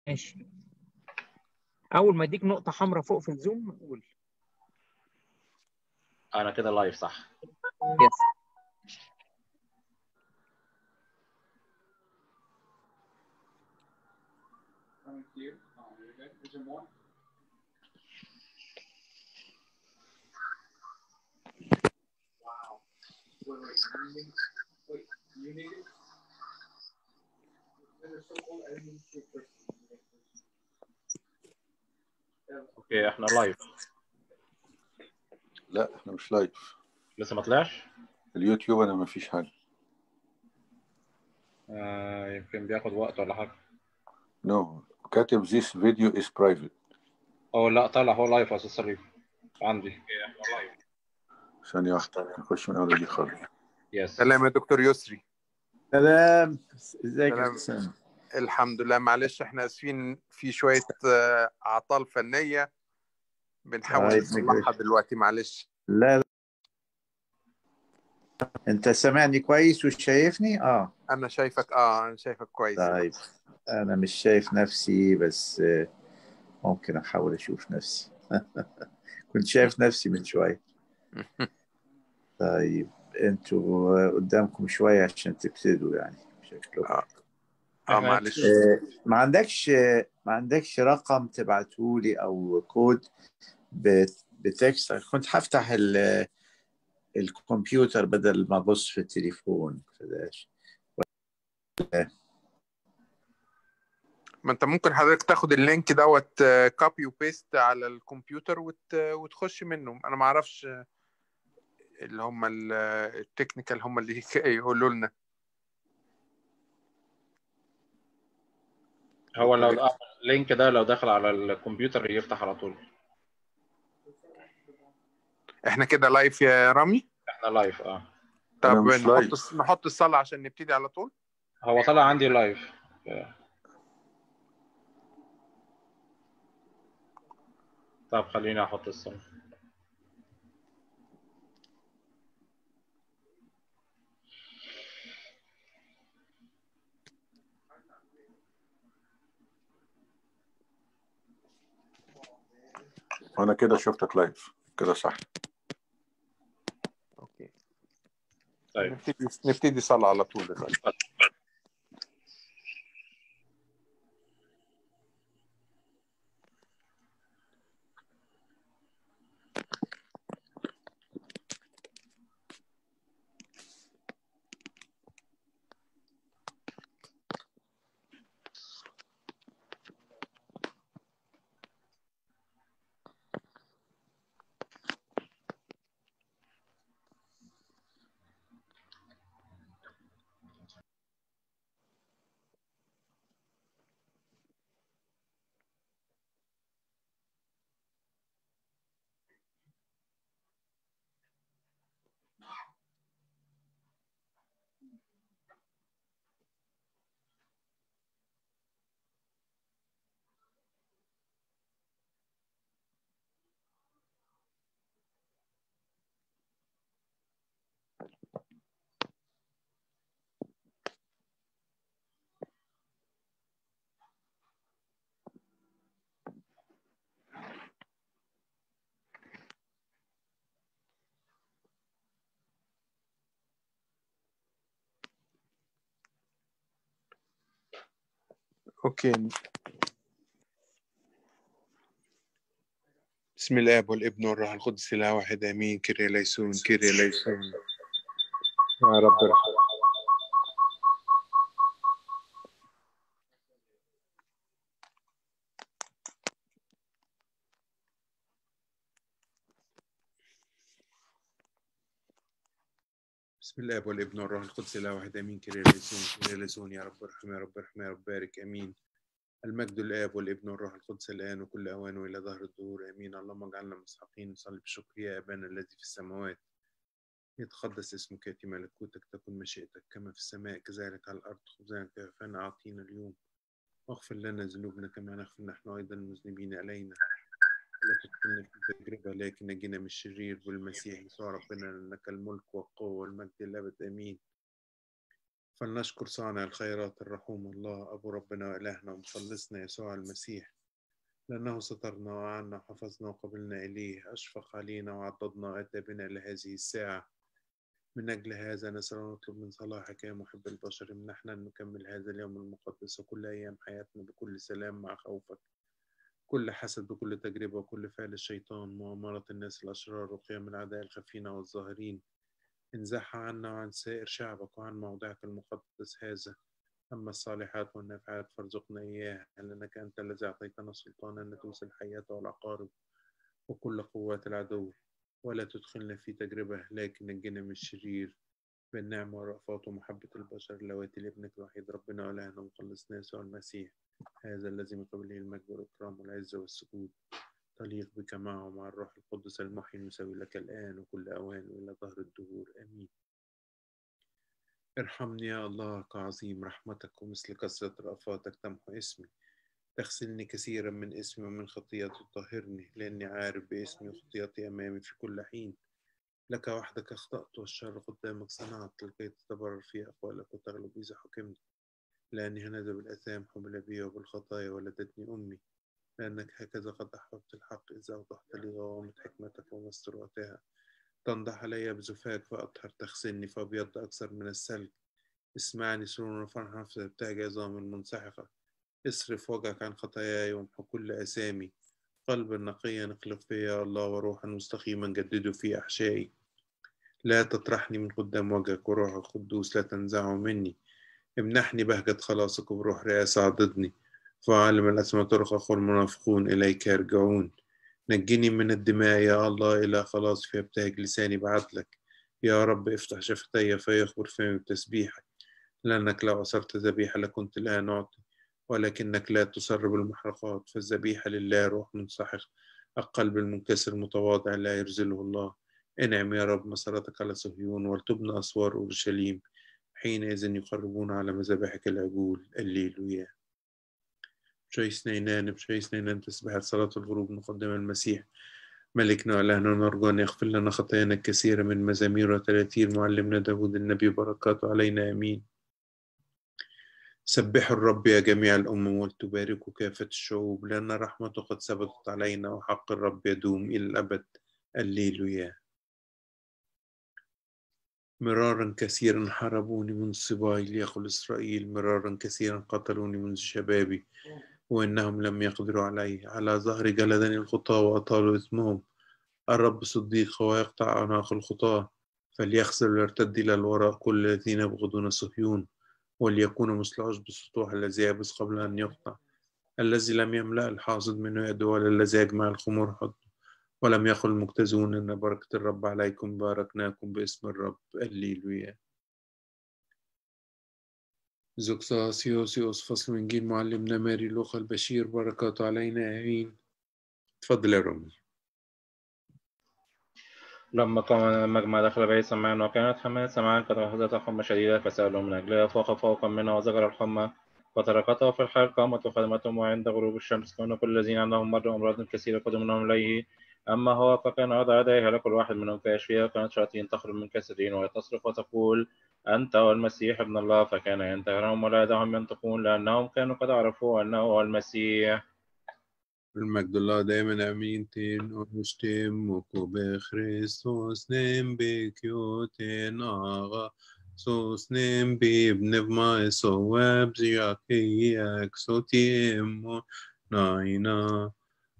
ماشي اول ما اديك نقطه حمراء فوق في الزوم قول انا كده لايف صح يس اوكي احنا لايف لا احنا مش لايف لسه ما طلعش اليوتيوب انا ما فيش حاجه آه يمكن بياخد وقت ولا حاجه نو no. كاتب this video is private او لا طلع هو لايف يا استاذ صريف عندي اوكي احنا لايف ثانيه واحده نخش من اول دي خالص يس سلام يا دكتور يسري سلام ازيك سلام. يا حسام الحمد لله معلش احنا اسفين في شويه آه، اعطال فنيه بنحاول طيب، نصلحها دلوقتي معلش لا لا انت سامعني كويس وشايفني اه انا شايفك اه انا شايفك كويس طيب انا مش شايف نفسي بس آه، ممكن احاول اشوف نفسي كنت شايف نفسي من شويه طيب انتوا آه، قدامكم شويه عشان تبتدوا يعني شكلكم اه اه معلش آه، ما عندكش آه، ما عندكش رقم تبعته لي او كود بت- بتكست كنت هفتح ال- الكمبيوتر بدل ما ابص في التليفون فداش ما انت ممكن حضرتك تاخد اللينك دوت كوبي وبيست على الكمبيوتر وت... وتخش منه انا ما اعرفش آه، اللي هم ال- التكنيكال هم اللي يقولوا لنا هو لو اللينك ده لو دخل على الكمبيوتر يفتح على طول احنا كده لايف يا رامي احنا لايف اه طب أنا مش لايف. نحط نحط الصلاة عشان نبتدي على طول هو طلع عندي لايف طب خليني احط الصوت انا كده شفتك لايف كده صح اوكي طيب نبتدي نبتدي صلاة على طول دلوقتي اوكي بسم الله والابن والروح القدس اله واحد امين كيريا ليسون كيريا ليسون يا رب ارحم بسم الله والابن والروح القدس اله واحد امين كيريا ليسون كيريا ليسون يا رب ارحم يا رب ارحم يا رب بارك امين المجد الآب والابن والروح القدس الآن وكل أوان وإلى ظهر الدهور آمين اللهم اجعلنا مسحقين نصلي بشكر يا أبانا الذي في السماوات يتقدس اسمك يأتي ملكوتك تكن مشيئتك كما في السماء كذلك على الأرض خبزنا كفانا أعطينا اليوم واغفر لنا ذنوبنا كما نغفر نحن أيضا المذنبين إلينا لا تدخلنا في تجربة لكن نجينا من الشرير بالمسيح يسوع ربنا لك الملك والقوة والمجد الأبد آمين فلنشكر صانع الخيرات الرحوم الله أبو ربنا وإلهنا ومخلصنا يسوع المسيح لأنه سترنا وأعنا وحفظنا وقبلنا إليه أشفق علينا وعضدنا وأتى بنا إلى هذه الساعة من أجل هذا نسأل ونطلب من صلاحك يا محب البشر منحنا أن نكمل هذا اليوم المقدس وكل أيام حياتنا بكل سلام مع خوفك كل حسد بكل تجربة وكل فعل الشيطان مؤامرة الناس الأشرار وقيام الأعداء الخفين والظاهرين انزعها عنا وعن سائر شعبك وعن موضعك المقدس هذا أما الصالحات والنافعات فارزقنا إياها لأنك أنت الذي أعطيتنا السلطان أن ندوس الحياة والعقارب وكل قوات العدو ولا تدخلنا في تجربة لكن نجنا من الشرير بالنعمة والرأفات ومحبة البشر اللواتي لابنك الوحيد ربنا وإلهنا ومخلصنا يسوع المسيح هذا الذي من قبله المجد والإكرام والعزة والسجود تليق بك معه ومع الروح القدس المحيي المساوي لك الآن وكل أوان وإلى ظهر الدهور آمين ارحمني يا الله كعظيم رحمتك ومثل كثرة رأفاتك تمحو اسمي تغسلني كثيرا من اسمي ومن خطيئتي طهرني لأني عارف باسمي وخطيئتي أمامي في كل حين لك وحدك أخطأت والشر قدامك صنعت لكي تتبرر في أقوالك وتغلب إذا حكمت لأني هنذا بالأثام حمل بي وبالخطايا ولدتني أمي لأنك هكذا قد أحببت الحق إذا أوضحت لي غوامة حكمتك ومستروعتها تنضح علي بزفاك فأطهر تغسلني فأبيض أكثر من الثلج اسمعني سرور وفرحا فتبتهج عظام المنسحقة اصرف وجهك عن خطاياي وامحو كل أسامي قلبا نقيا اخلق فيا يا الله وروحا مستقيما جدده في أحشائي لا تطرحني من قدام وجهك وروح القدوس لا تنزعه مني امنحني بهجة خلاصك وبروح رئاسة عضدني فأعلم الأسمى طرقك والمنافقون إليك يرجعون نجني من الدماء يا الله إلى خلاص فيبتهج لساني بعدلك يا رب افتح شفتي فيخبر فمي بتسبيحك لأنك لو أصرت ذبيحة لكنت الآن أعطي ولكنك لا تصر بالمحرقات فالذبيحة لله روح منسحق القلب المنكسر المتواضع لا يرزله الله انعم يا رب مسارتك على صهيون ولتبنى أسوار أورشليم حينئذ يقربون على مذابحك العجول الليلويا بشوي سنينان بشوي سنينان تسبحة صلاة الغروب نقدم المسيح ملكنا وإلهنا نرجو أن يغفر لنا خطايانا الكثيرة من مزامير وتلاتير معلمنا داود النبي بركاته علينا آمين سبحوا الرب يا جميع الأمم ولتباركوا كافة الشعوب لأن رحمته قد ثبتت علينا وحق الرب يدوم إلى الأبد الليلويا مرارا كثيرا حاربوني منذ صباي ليقل إسرائيل مرارا كثيرا قتلوني منذ شبابي وإنهم لم يقدروا علي على ظهر جلدني الخطاة وأطالوا إثمهم الرب صديق ويقطع أعناق الخطاة فليخسر ويرتد إلى الوراء كل الذين يبغضون صهيون وليكونوا مثل عشب السطوح الذي يبس قبل أن يقطع الذي لم يملأ الحاصد منه يده ولا الذي يجمع الخمور حضنه ولم يقل المجتازون أن بركة الرب عليكم باركناكم باسم الرب الليلويا زوكساسيوسيوس فصل من جيل معلمنا ماري لوقا البشير بركاته علينا آمين تفضل يا رامي لما قام المجمع دخل بيت سمعان وكانت حماة سمعان قد أخذت حمى شديدة فسألوا من أجلها فوق فوقا منها وزجر الحمى فتركتها في الحال قامت وخدمتهم وعند غروب الشمس كانوا كل الذين عندهم مرض وأمراض كثيرة قدمناهم إليه أما هو فكان وضع يديه على كل واحد منهم فيشفيها وكانت شياطين تخرج من كسرين وهي تصرخ وتقول أنت هو المسيح ابن الله فكان ينتهرهم ولا يدعهم ينطقون لأنهم كانوا قد عرفوا أنه هو المسيح المجد الله دائما امين تين ونشتم وكوب خريستوس نم بكيوتين اغا سوس نم بابن بما سواب زياكي اكسوتي امو ناينا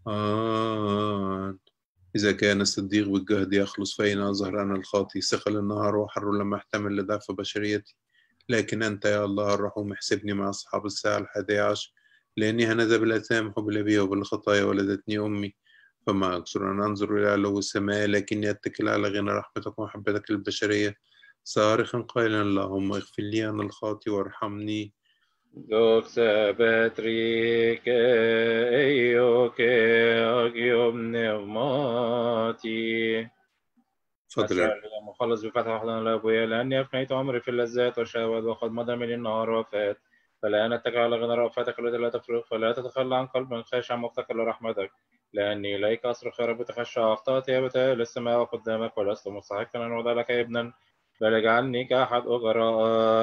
آن إذا كان الصديق بالجهد يخلص فأين أظهر أنا الخاطي ثقل النهار وحر لما احتمل لضعف بشريتي لكن أنت يا الله الرحوم احسبني مع أصحاب الساعة الحادية عشر لأني هنذا بالأثام حب الأبي وبالخطايا ولدتني أمي فما أكثر أن أنظر إلى علو السماء لكني أتكل على غنى رحمتك ومحبتك للبشرية صارخا قائلا اللهم اغفر لي أنا الخاطي وارحمني Doxa Petrike Eioke Agium Pneumati اتفضل يا رب. أسأل مخلص بفتح وحدنا لا أبويا لأني أفنيت عمري في اللذات والشهوات وقد مضى مني النهار وفات فالآن أتكل على غنى رأفتك التي لا تفرغ فلا تتخلى عن قلب خاشع مفتقر لرحمتك لأني إليك أصرخ يا رب تخشى أخطأت يا بتاء للسماء قدامك ولست مستحقا أن أوضع لك ابنا بل اجعلني كأحد أجرائك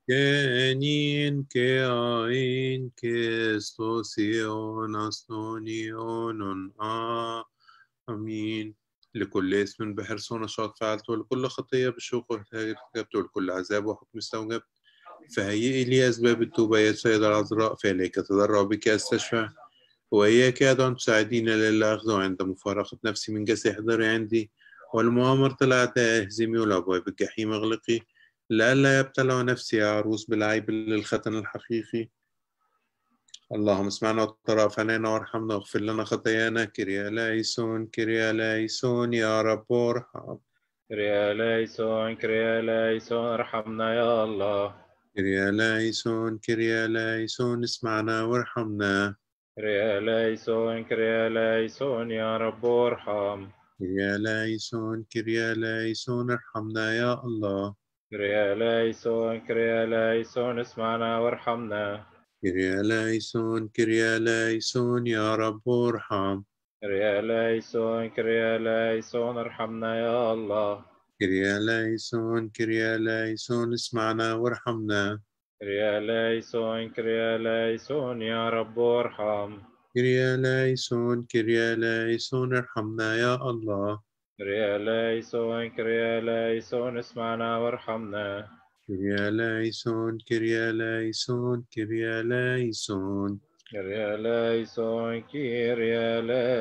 Genin que ain que stosion asnonion آمين لكل اسم بحرص ونشاط فعلته ولكل خطية بشوق واجتهاد ارتكبته ولكل عذاب وحكم استوجبت فهيئي لي أسباب التوبة يا سيدة العذراء فإليك أتضرع بك أستشفع وإياك أدعو أن تساعدين لله أخذ عند مفارقة نفسي من جسد احضري عندي والمؤامرة الأعداء اهزمي والأبواب الجحيم اغلقي لئلا يبتلع نفسي يا عروس بالعيب للختن الحقيقي اللهم اسمعنا وترأف علينا وارحمنا واغفر لنا خطايانا كريا لايسون كريا لايسون يا رب ارحم كريا ليسون كريا ليسون ارحمنا يا الله كريا لايسون كريا لايسون اسمعنا وارحمنا كريا ليسون كريا ليسون يا رب ارحم كريا لايسون كريا لايسون ارحمنا يا الله كريا ليسون كريا ليسون اسمعنا وارحمنا كريا لايسون كريا لايسون يا رب ارحم كريا ليسون كريا ليسون ارحمنا يا الله كريا لايسون كريا لايسون اسمعنا وارحمنا كريا ليسون كريا ليسون يا رب ارحم كريا لايسون كريا لايسون ارحمنا يا الله كريا ليسون كريا ليسون اسمعنا وارحمنا كريا لايسون كريا لايسون كريا لايسون كريا ليسون كريا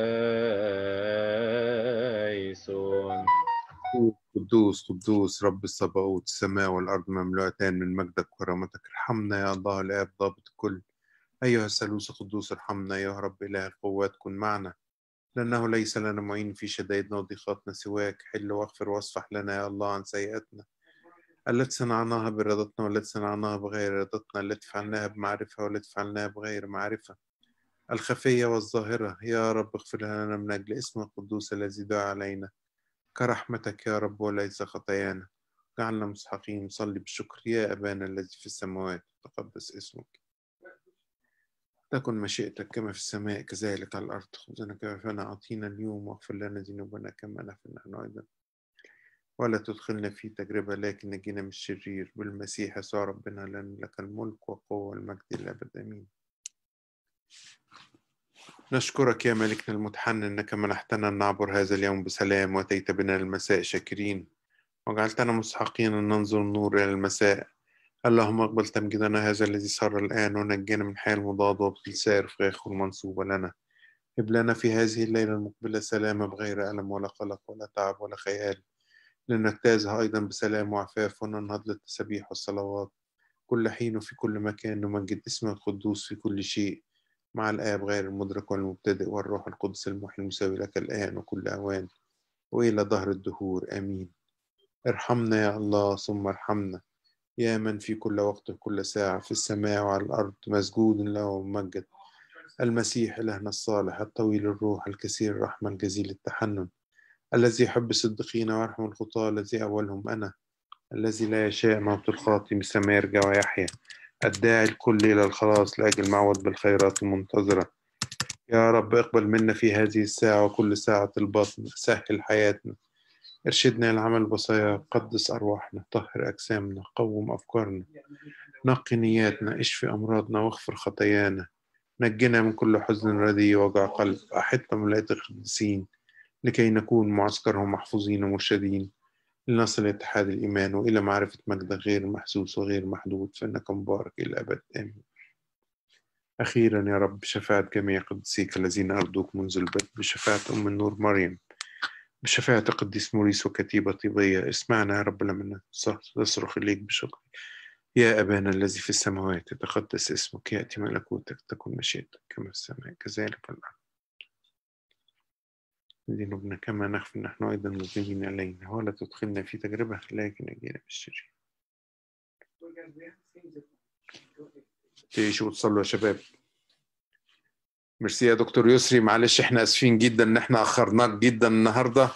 ليسون قدوس قدوس رب الصباوت السماء والأرض مملوءتان من مجدك وكرامتك ارحمنا يا الله الآب ضابط الكل أيها الثالوث القدوس ارحمنا يا رب إله القوات كن معنا لأنه ليس لنا معين في شدائدنا وضيقاتنا سواك حل واغفر واصفح لنا يا الله عن سيئاتنا التي صنعناها بإرادتنا والتي صنعناها بغير إرادتنا التي فعلناها بمعرفة والتي فعلناها بغير معرفة الخفية والظاهرة يا رب اغفر لنا من أجل اسم القدوس الذي دعا علينا كرحمتك يا رب وليس خطايانا جعلنا مسحقين صلي بالشكر يا أبانا الذي في السماوات تقدس اسمك تكن مشيئتك كما في السماء كذلك على الأرض خبزنا كفافنا أعطينا اليوم واغفر لنا ذنوبنا كما نغفر نحن أيضا ولا تدخلنا في تجربة لكن نجينا من الشرير بالمسيح يسوع ربنا لأن لك الملك والقوة والمجد الأبد آمين نشكرك يا ملكنا المتحنن أنك منحتنا أن نعبر هذا اليوم بسلام وأتيت بنا المساء شاكرين وجعلتنا مستحقين أن ننظر النور إلى المساء اللهم اقبل تمجيدنا هذا الذي صار الآن ونجينا من حال مضاد وابطل سائر فراخ المنصوبة لنا هب لنا في هذه الليلة المقبلة سلامة بغير ألم ولا قلق ولا تعب ولا خيال لنجتازها أيضا بسلام وعفاف وننهض للتسبيح والصلوات كل حين وفي كل مكان نمجد اسمه القدوس في كل شيء مع الآب غير المدرك والمبتدئ والروح القدس المحيي المساوي لك الآن وكل أوان وإلى ظهر الدهور آمين ارحمنا يا الله ثم ارحمنا يا من في كل وقت وكل ساعة في السماء وعلى الأرض مسجود له وممجد المسيح إلهنا الصالح الطويل الروح الكثير الرحمة الجزيل التحنن الذي يحب الصديقين ويرحم الخطاة الذي أولهم أنا الذي لا يشاء موت الخاطي مثل ما يرجع ويحيا الداعي الكل إلى الخلاص لأجل معوض بالخيرات المنتظرة يا رب اقبل منا في هذه الساعة وكل ساعة البطن سهل حياتنا ارشدنا العمل بصايا قدس أرواحنا طهر أجسامنا قوم أفكارنا نقي نياتنا اشفي أمراضنا واغفر خطايانا نجنا من كل حزن ردي ووجع قلب أحطنا ملائكة القديسين لكي نكون معسكرهم محفوظين ومرشدين لنصل إلى اتحاد الإيمان وإلى معرفة مجدك غير محسوس وغير محدود فإنك مبارك إلى الأبد آمين أخيرا يا رب بشفاعة جميع قدسيك الذين أرضوك منذ البدء بشفاعة أم النور مريم بشفاعة القديس موريس وكتيبة طيبية اسمعنا يا رب لما نصرخ إليك بشكر يا أبانا الذي في السماوات يتقدس اسمك يأتي ملكوتك تكن مشيئتك كما في السماء كذلك في الأرض ذنوبنا كما نغفر نحن أيضا مذنبين علينا ولا تدخلنا في تجربة لكن نجينا من الشرير تعيشوا وتصلوا يا شباب ميرسي يا دكتور يسري معلش احنا اسفين جدا ان احنا اخرناك جدا النهارده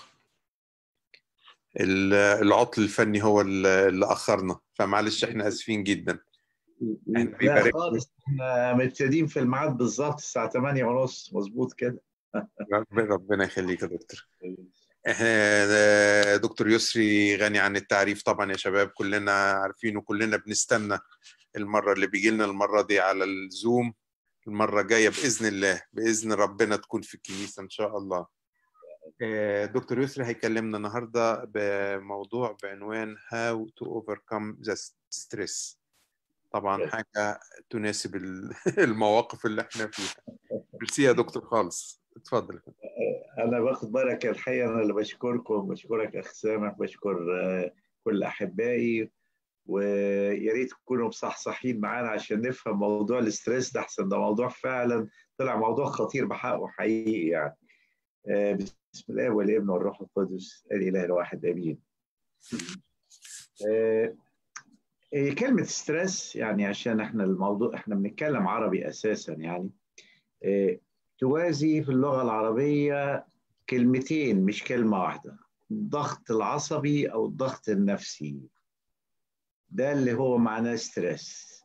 العطل الفني هو اللي اخرنا فمعلش احنا اسفين جدا لا خالص احنا مبتدئين في الميعاد بالظبط الساعه 8 ونص مظبوط كده ربنا يخليك يا دكتور إحنا دكتور يسري غني عن التعريف طبعا يا شباب كلنا عارفين وكلنا بنستنى المرة اللي بيجي لنا المرة دي على الزوم المرة الجاية بإذن الله بإذن ربنا تكون في الكنيسة إن شاء الله آه، دكتور يسري هيكلمنا النهاردة بموضوع بعنوان How to overcome the stress طبعا حاجة تناسب ال- المواقف اللي احنا فيها ميرسي يا دكتور خالص اتفضل انا باخد بالك الحقيقه انا اللي بشكركم بشكرك اخ سامح بشكر آه، كل احبائي ويا ريت تكونوا مصحصحين معانا عشان نفهم موضوع الاستريس ده احسن ده موضوع فعلا طلع موضوع خطير بحقه حقيقي يعني آه، بسم الله والابن والروح القدس الاله الواحد امين آه، إيه كلمة ستريس يعني عشان احنا الموضوع احنا بنتكلم عربي اساسا يعني إيه توازي في اللغة العربية كلمتين مش كلمة واحدة الضغط العصبي أو الضغط النفسي ده اللي هو معناه ستريس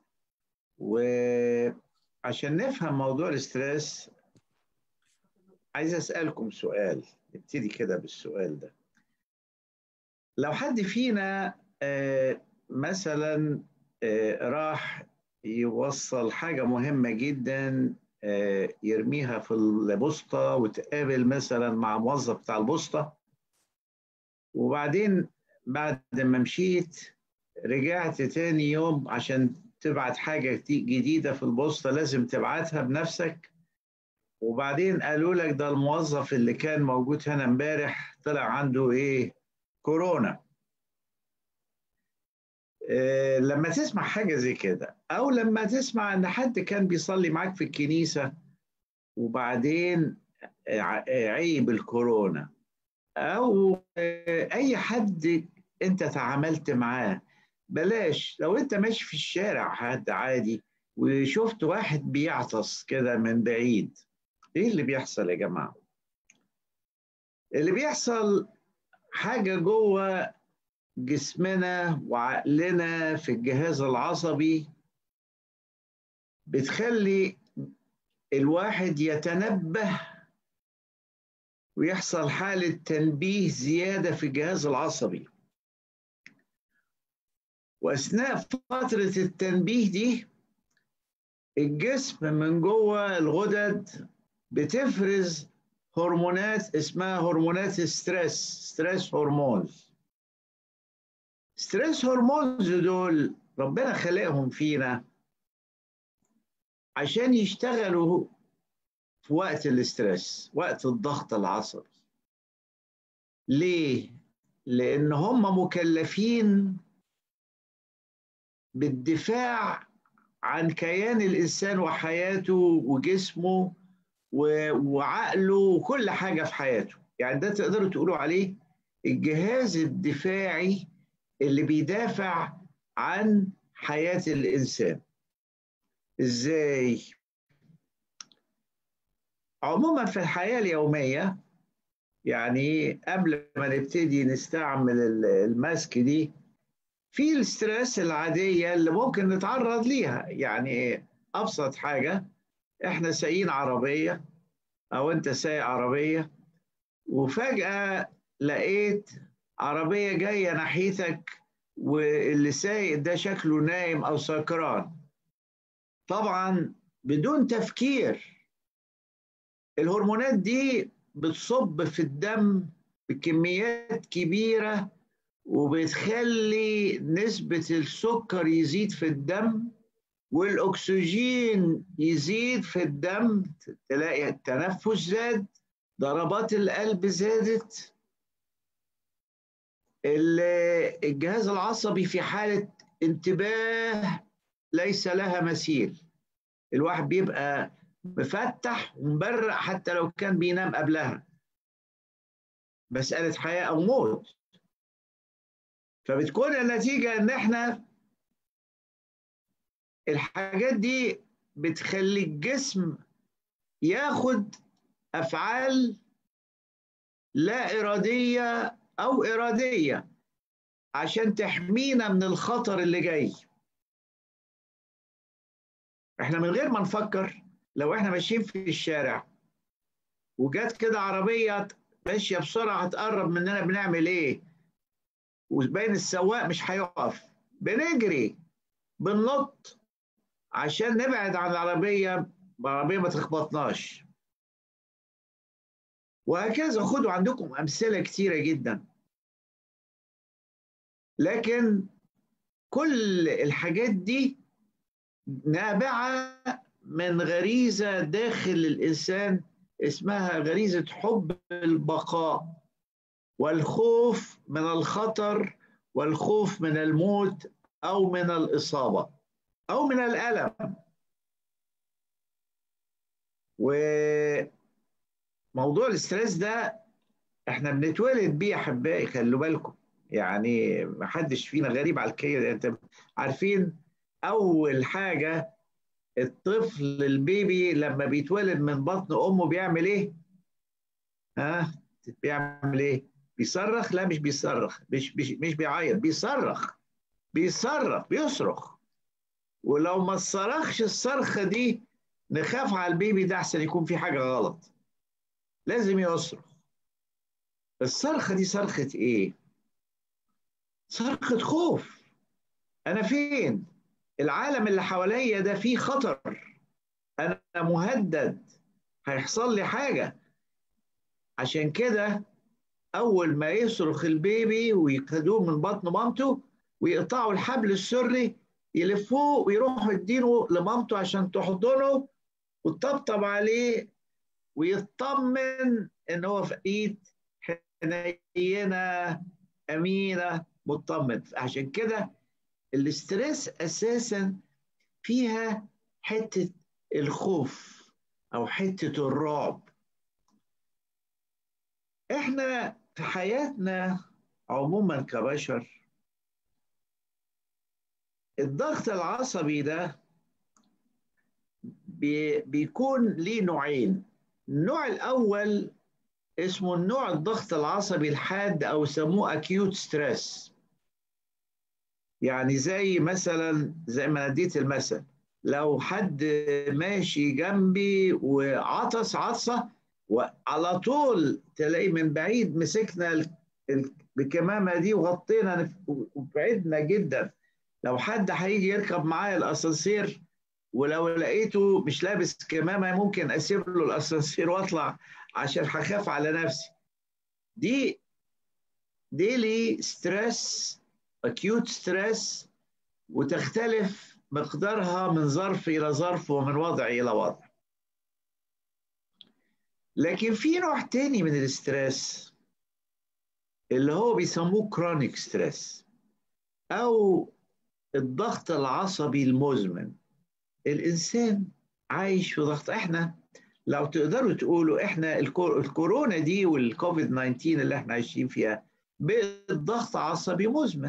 وعشان نفهم موضوع الاسترس عايز أسألكم سؤال نبتدي كده بالسؤال ده لو حد فينا آه، مثلا آه، راح يوصل حاجة مهمة جدا آه، يرميها في البوسطة وتقابل مثلا مع موظف بتاع البوسطة وبعدين بعد ما مشيت رجعت تاني يوم عشان تبعت حاجة جديدة في البوسطة لازم تبعتها بنفسك وبعدين قالوا لك ده الموظف اللي كان موجود هنا امبارح طلع عنده ايه كورونا إيه لما تسمع حاجة زي كده أو لما تسمع إن حد كان بيصلي معاك في الكنيسة وبعدين عيب الكورونا أو أي حد أنت تعاملت معاه بلاش لو أنت ماشي في الشارع حد عادي وشفت واحد بيعطس كده من بعيد إيه اللي بيحصل يا جماعة؟ اللي بيحصل حاجة جوه جسمنا وعقلنا في الجهاز العصبي بتخلي الواحد يتنبه ويحصل حالة تنبيه زيادة في الجهاز العصبي وأثناء فترة التنبيه دي الجسم من جوه الغدد بتفرز هرمونات اسمها هرمونات ستريس ستريس هرمونز ستريس هرمونز دول ربنا خلقهم فينا عشان يشتغلوا في وقت الاسترس وقت الضغط العصبي ليه لان هم مكلفين بالدفاع عن كيان الانسان وحياته وجسمه وعقله وكل حاجه في حياته يعني ده تقدروا تقولوا عليه الجهاز الدفاعي اللي بيدافع عن حياة الإنسان إزاي؟ عموما في الحياة اليومية يعني قبل ما نبتدي نستعمل الماسك دي في الستريس العادية اللي ممكن نتعرض ليها يعني أبسط حاجة إحنا سايقين عربية أو أنت سايق عربية وفجأة لقيت عربية جاية ناحيتك واللي سايق ده شكله نايم أو سكران طبعا بدون تفكير الهرمونات دي بتصب في الدم بكميات كبيرة وبتخلي نسبة السكر يزيد في الدم والأكسجين يزيد في الدم تلاقي التنفس زاد ضربات القلب زادت الجهاز العصبي في حالة انتباه ليس لها مثيل الواحد بيبقى مفتح ومبرق حتى لو كان بينام قبلها مسألة حياة أو موت فبتكون النتيجة إن إحنا الحاجات دي بتخلي الجسم ياخد أفعال لا إرادية أو إرادية عشان تحمينا من الخطر اللي جاي احنا من غير ما نفكر لو احنا ماشيين في الشارع وجات كده عربية ماشيه بسرعه هتقرب مننا بنعمل ايه وبين السواق مش هيقف بنجري بننط عشان نبعد عن العربيه العربيه ما تخبطناش وهكذا خدوا عندكم امثله كتيره جدا لكن كل الحاجات دي نابعه من غريزه داخل الانسان اسمها غريزه حب البقاء والخوف من الخطر والخوف من الموت او من الاصابه او من الالم وموضوع الاسترس ده احنا بنتولد بيه يا احبائي خلوا بالكم يعني ما حدش فينا غريب على كده انت عارفين اول حاجه الطفل البيبي لما بيتولد من بطن امه بيعمل ايه ها بيعمل ايه بيصرخ لا مش بيصرخ مش مش, مش بيعيط بيصرخ بيصرخ بيصرخ ولو ما صرخش الصرخه دي نخاف على البيبي ده احسن يكون في حاجه غلط لازم يصرخ الصرخه دي صرخه ايه صرخه خوف انا فين العالم اللي حواليا ده فيه خطر انا مهدد هيحصل لي حاجه عشان كده اول ما يصرخ البيبي ويخدوه من بطن مامته ويقطعوا الحبل السري يلفوه ويروحوا يدينه لمامته عشان تحضنه وتطبطب عليه ويطمن ان هو في ايد حنينه امينه مطمن عشان كده الاسترس اساسا فيها حته الخوف او حته الرعب احنا في حياتنا عموما كبشر الضغط العصبي ده بي بيكون ليه نوعين النوع الاول اسمه النوع الضغط العصبي الحاد او يسموه اكيوت ستريس يعني زي مثلا زي ما اديت المثل لو حد ماشي جنبي وعطس عطسه وعلى طول تلاقي من بعيد مسكنا الكمامه دي وغطينا وبعدنا جدا لو حد هيجي يركب معايا الاسانسير ولو لقيته مش لابس كمامه ممكن اسيب له الاسانسير واطلع عشان هخاف على نفسي دي ديلي ستريس اكيوت ستريس وتختلف مقدارها من ظرف الى ظرف ومن وضع الى وضع لكن في نوع تاني من الاسترس اللي هو بيسموه كرونيك ستريس او الضغط العصبي المزمن الانسان عايش في ضغط احنا لو تقدروا تقولوا احنا الكورونا دي والكوفيد 19 اللي احنا عايشين فيها بالضغط عصبي مزمن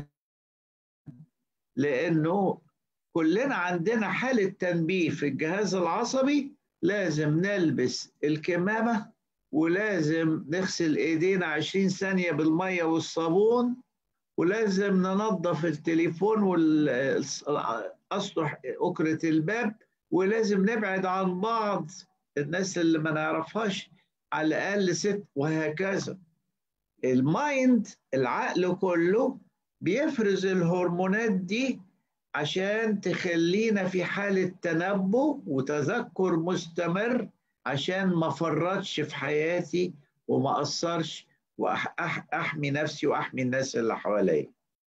لانه كلنا عندنا حاله تنبيه في الجهاز العصبي لازم نلبس الكمامه ولازم نغسل ايدينا 20 ثانيه بالميه والصابون ولازم ننظف التليفون والاسطح اكره الباب ولازم نبعد عن بعض الناس اللي ما نعرفهاش على الاقل ست وهكذا المايند العقل كله بيفرز الهرمونات دي عشان تخلينا في حالة تنبؤ وتذكر مستمر عشان ما فرطش في حياتي وما أثرش وأحمي نفسي وأحمي الناس اللي حواليا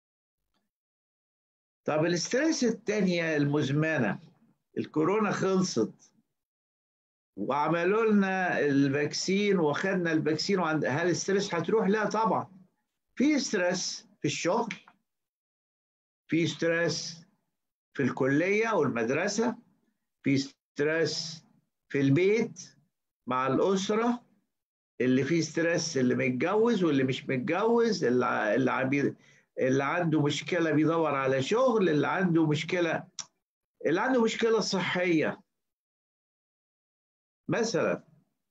طب الاسترس التانية المزمنة الكورونا خلصت وعملوا لنا الفاكسين وخدنا الفاكسين وعند هل الاسترس هتروح؟ لا طبعا في ستريس في الشغل في ستريس في الكلية والمدرسة في ستريس في البيت مع الأسرة اللي فيه ستريس اللي متجوز واللي مش متجوز اللي اللي, اللي عنده مشكلة بيدور على شغل اللي عنده مشكلة اللي عنده مشكلة صحية مثلا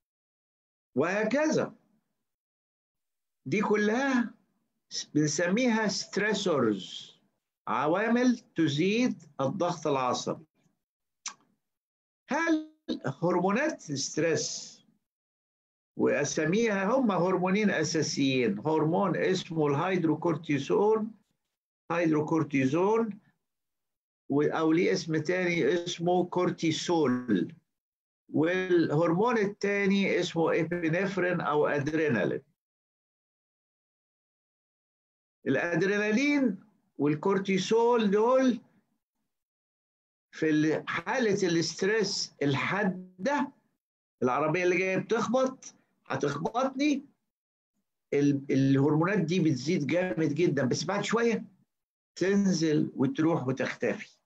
وهكذا دي كلها بنسميها ستريسورز عوامل تزيد الضغط العصبي هل هرمونات الستريس واسميها هم هرمونين اساسيين هرمون اسمه الهيدروكورتيزون هيدروكورتيزون او ليه اسم تاني اسمه كورتيسول والهرمون الثاني اسمه ابنفرين او ادرينالين الادرينالين والكورتيسول دول في حالة الاسترس الحادة العربية اللي جاية بتخبط هتخبطني الهرمونات دي بتزيد جامد جدا بس بعد شوية تنزل وتروح وتختفي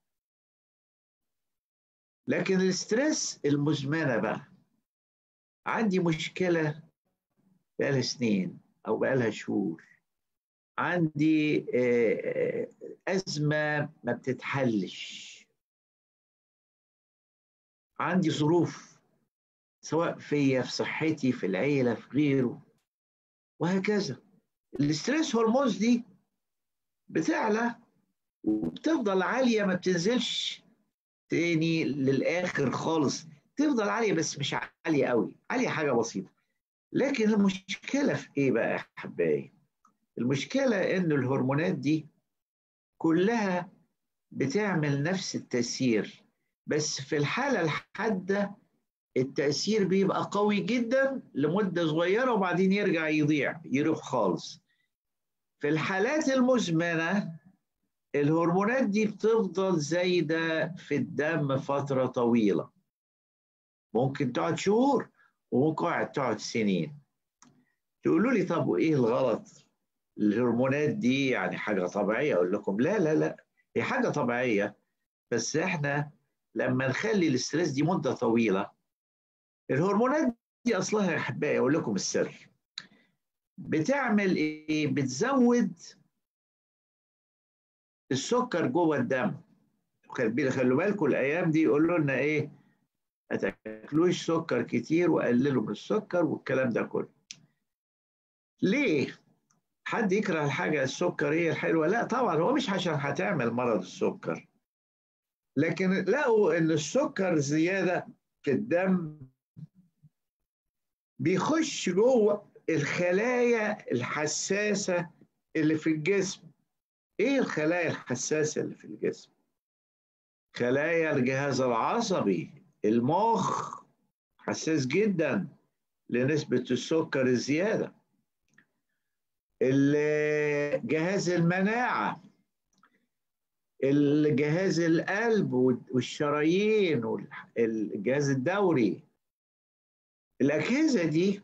لكن الاسترس المزمنة بقى عندي مشكلة بقالها سنين أو بقالها شهور عندي أزمة ما بتتحلش عندي ظروف سواء فيا في صحتي في العيلة في غيره وهكذا الاسترس هرمونز دي بتعلى وبتفضل عالية ما بتنزلش تاني للآخر خالص تفضل عالية بس مش عالية قوي عالية حاجة بسيطة لكن المشكلة في إيه بقى يا حبايبي المشكلة إن الهرمونات دي كلها بتعمل نفس التأثير بس في الحالة الحادة التأثير بيبقى قوي جدا لمدة صغيرة وبعدين يرجع يضيع يروح خالص في الحالات المزمنة الهرمونات دي بتفضل زايدة في الدم فترة طويلة ممكن تقعد شهور وممكن تقعد سنين تقولوا لي طب وإيه الغلط الهرمونات دي يعني حاجة طبيعية أقول لكم لا لا لا هي حاجة طبيعية بس إحنا لما نخلي الاسترس دي مدة طويلة الهرمونات دي أصلها يا أحبائي أقول لكم السر بتعمل إيه؟ بتزود السكر جوه الدم خلوا بالكم الأيام دي يقولوا لنا إيه ما تاكلوش سكر كتير وقللوا من السكر والكلام ده كله ليه؟ حد يكره الحاجة السكر هي الحلوة؟ لا طبعا هو مش عشان هتعمل مرض السكر لكن لقوا ان السكر زيادة في الدم بيخش جوه الخلايا الحساسة اللي في الجسم ايه الخلايا الحساسة اللي في الجسم خلايا الجهاز العصبي المخ حساس جدا لنسبة السكر الزيادة جهاز المناعة الجهاز القلب والشرايين والجهاز الدوري الأجهزة دي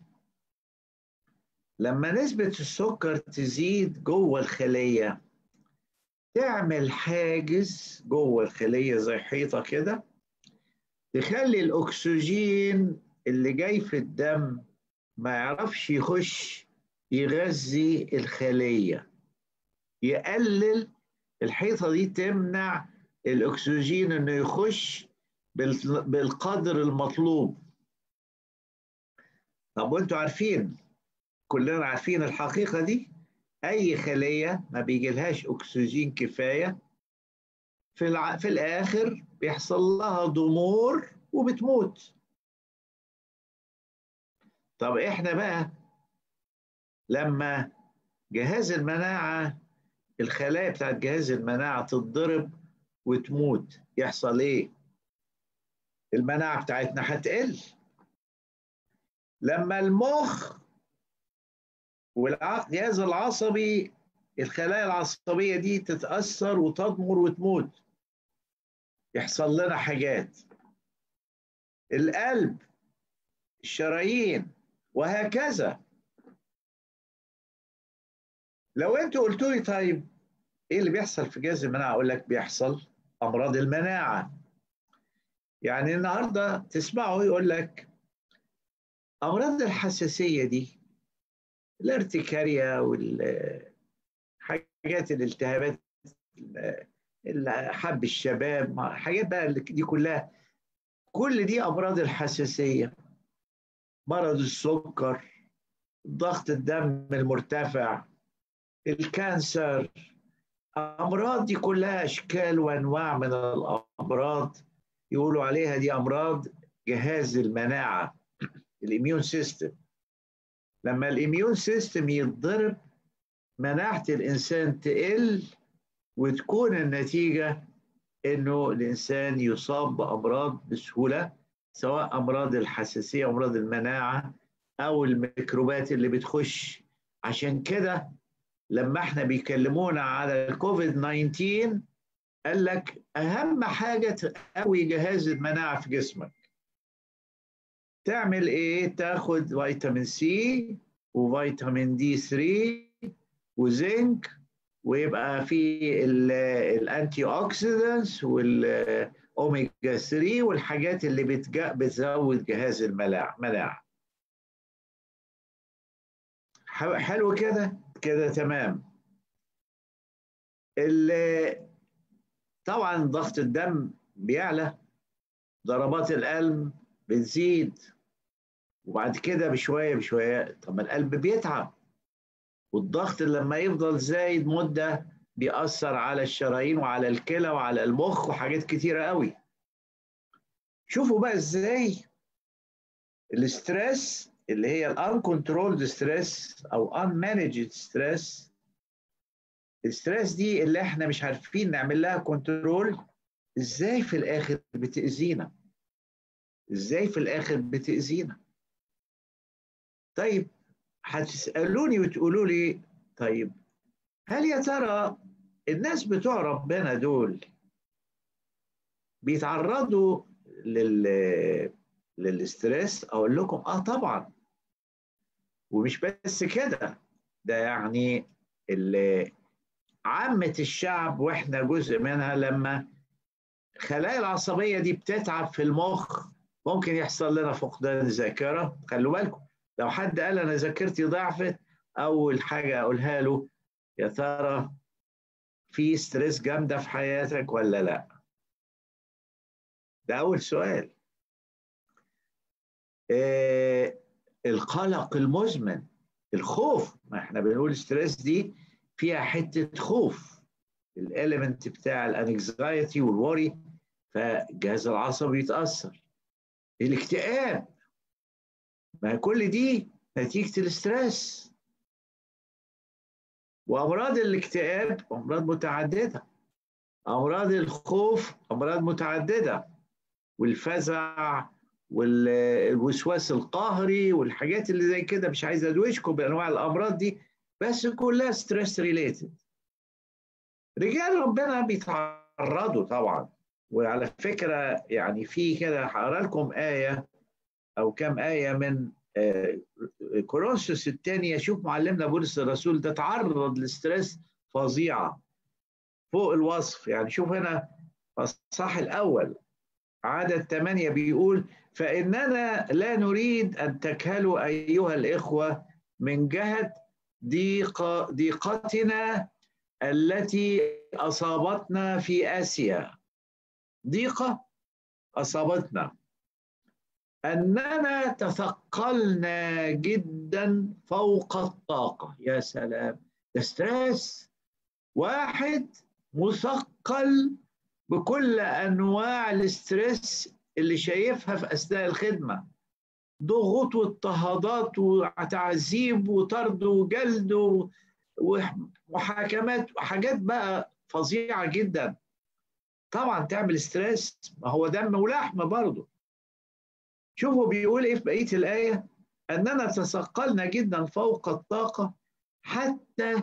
لما نسبة السكر تزيد جوه الخلية تعمل حاجز جوه الخلية زي حيطة كده تخلي الأكسجين اللي جاي في الدم ما يعرفش يخش يغذي الخلية يقلل الحيطة دي تمنع الأكسجين إنه يخش بالقدر المطلوب طب وانتوا عارفين كلنا عارفين الحقيقة دي أي خلية ما بيجيلهاش أكسجين كفاية في, الع... في الآخر بيحصل لها ضمور وبتموت طب إحنا بقى لما جهاز المناعة الخلايا بتاعت جهاز المناعة تتضرب وتموت يحصل إيه؟ المناعة بتاعتنا هتقل لما المخ والجهاز العصبي الخلايا العصبية دي تتأثر وتضمر وتموت يحصل لنا حاجات القلب الشرايين وهكذا لو انتوا قلتوا لي طيب ايه اللي بيحصل في جهاز المناعه اقول لك بيحصل امراض المناعه يعني النهارده تسمعوا يقول لك امراض الحساسيه دي الارتكاريا والحاجات الالتهابات حب الشباب حاجات بقى دي كلها كل دي امراض الحساسيه مرض السكر ضغط الدم المرتفع الكانسر امراض دي كلها اشكال وانواع من الامراض يقولوا عليها دي امراض جهاز المناعه الاميون سيستم لما الاميون سيستم يتضرب مناعة الإنسان تقل وتكون النتيجة إنه الإنسان يصاب بأمراض بسهولة سواء أمراض الحساسية أمراض المناعة أو الميكروبات اللي بتخش عشان كده لما احنا بيكلمونا على الكوفيد 19 قال لك أهم حاجة تقوي جهاز المناعة في جسمك تعمل إيه؟ تاخد فيتامين سي وفيتامين دي 3 وزنك ويبقى في الانتي اوكسيدنتس والاوميجا 3 والحاجات اللي بتجا بتزود جهاز المناعه مناعه حلو كده كده تمام طبعا ضغط الدم بيعلى ضربات القلب بتزيد وبعد كده بشويه بشويه طب القلب بيتعب والضغط لما يفضل زايد مدة بيأثر على الشرايين وعلى الكلى وعلى المخ وحاجات كتيرة قوي شوفوا بقى ازاي الاسترس اللي هي الان كنترولد ستريس او ان مانجد ستريس الستريس دي اللي احنا مش عارفين نعمل لها كنترول ازاي في الاخر بتأذينا ازاي في الاخر بتأذينا طيب هتسألوني وتقولوا لي طيب هل يا ترى الناس بتوع ربنا دول بيتعرضوا لل للستريس اقول لكم اه طبعا ومش بس كده ده يعني اللي عامة الشعب واحنا جزء منها لما خلايا العصبية دي بتتعب في المخ ممكن يحصل لنا فقدان ذاكرة خلوا بالكم لو حد قال انا ذاكرتي ضعفت اول حاجه اقولها له يا ترى في ستريس جامده في حياتك ولا لا ده اول سؤال آه القلق المزمن الخوف ما احنا بنقول ستريس دي فيها حته خوف الاليمنت بتاع الانكزايتي والوري فالجهاز العصبي يتاثر الاكتئاب ما كل دي نتيجة الاسترس وأمراض الاكتئاب أمراض متعددة أمراض الخوف أمراض متعددة والفزع والوسواس القهري والحاجات اللي زي كده مش عايز ادوشكم بانواع الامراض دي بس كلها ستريس ريليتد رجال ربنا بيتعرضوا طبعا وعلى فكره يعني في كده هقرا لكم ايه او كم ايه من كورنثوس الثانيه شوف معلمنا بولس الرسول ده تعرض لستريس فظيعه فوق الوصف يعني شوف هنا الصح الاول عدد ثمانية بيقول فإننا لا نريد أن تكهلوا أيها الإخوة من جهة ضيق ضيقتنا التي أصابتنا في آسيا ضيقة أصابتنا أننا تثقلنا جدا فوق الطاقة يا سلام ده ستريس واحد مثقل بكل انواع الاسترس اللي شايفها في اثناء الخدمه ضغوط واضطهادات وتعذيب وطرد وجلد ومحاكمات وحاجات بقى فظيعه جدا طبعا تعمل ستريس ما هو دم ولحم برضه شوفوا بيقول ايه في بقيه الايه اننا تثقلنا جدا فوق الطاقه حتى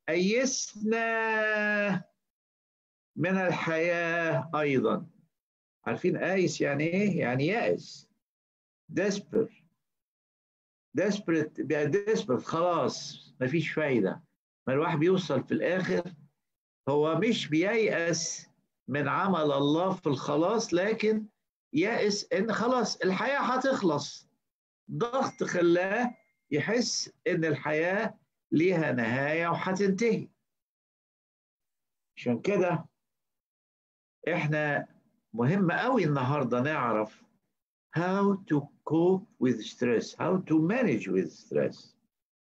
ايسنا من الحياة أيضا عارفين آيس يعني إيه؟ يعني يائس desperate desperate بقى desperate خلاص مفيش فايدة ما الواحد بيوصل في الآخر هو مش بييأس من عمل الله في الخلاص لكن يائس إن خلاص الحياة هتخلص ضغط خلاه يحس إن الحياة ليها نهاية وهتنتهي عشان كده احنا مهم قوي النهارده نعرف how to cope with stress how to manage with stress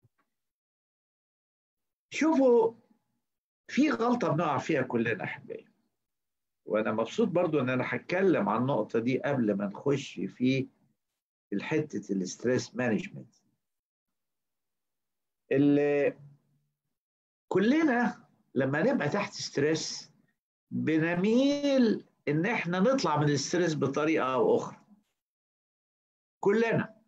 شوفوا في غلطة بنقع فيها كلنا أحبائي وأنا مبسوط برضو إن أنا هتكلم عن النقطة دي قبل ما نخش في الحتة الستريس مانجمنت اللي كلنا لما نبقى تحت ستريس بنميل ان احنا نطلع من الستريس بطريقه او اخرى كلنا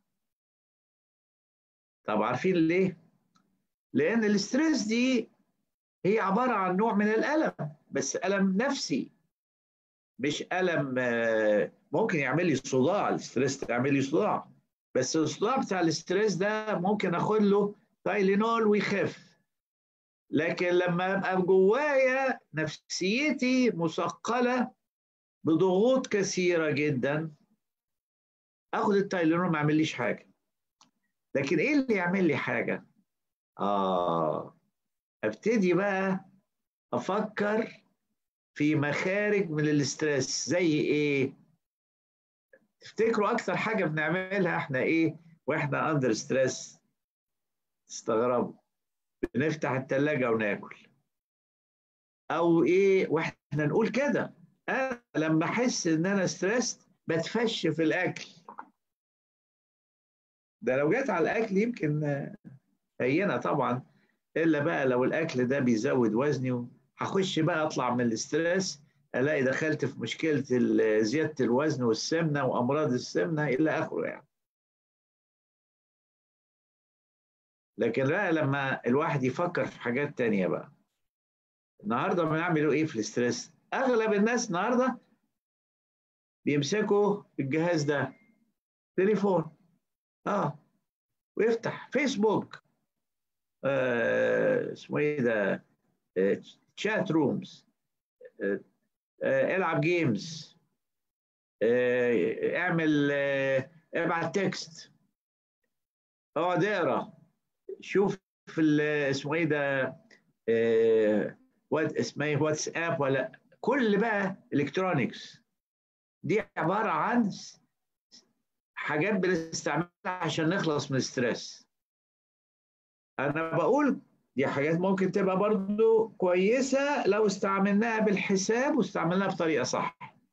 طب عارفين ليه لان الاستريس دي هي عباره عن نوع من الالم بس الم نفسي مش الم آه، ممكن يعمل لي صداع الستريس تعمل لي صداع بس الصداع بتاع الاستريس ده ممكن اخد له تايلينول ويخف لكن لما ابقى جوايا نفسيتي مثقله بضغوط كثيره جدا اخد التايلينول ما يعمليش حاجه لكن ايه اللي يعمل لي حاجه اه ابتدي بقى افكر في مخارج من الاسترس زي ايه تفتكروا اكتر حاجه بنعملها احنا ايه واحنا اندر ستريس تستغربوا بنفتح الثلاجه وناكل او ايه واحنا نقول كده انا لما احس ان انا ستريس بتفش في الاكل ده لو جت على الاكل يمكن آه، هينه طبعا الا بقى لو الاكل ده بيزود وزني هخش بقى اطلع من الاسترس الاقي دخلت في مشكله ال- زياده الوزن والسمنه وامراض السمنه الى اخره يعني لكن بقى لما الواحد يفكر في حاجات تانية بقى النهارده بنعملوا ايه في الاسترس اغلب الناس النهارده بيمسكوا الجهاز ده تليفون اه ويفتح فيسبوك آه اسمه ايه ده آه شات رومز آه آه العب جيمز آه اعمل آه ابعت تكست اقعد اقرا شوف ال- اسمه ايه ده آه وات اسمه ايه واتساب ولا كل بقى الكترونكس دي عباره عن حاجات بنستعملها عشان نخلص من الستريس انا بقول دي حاجات ممكن تبقى برضو كويسة لو استعملناها بالحساب واستعملناها بطريقة صح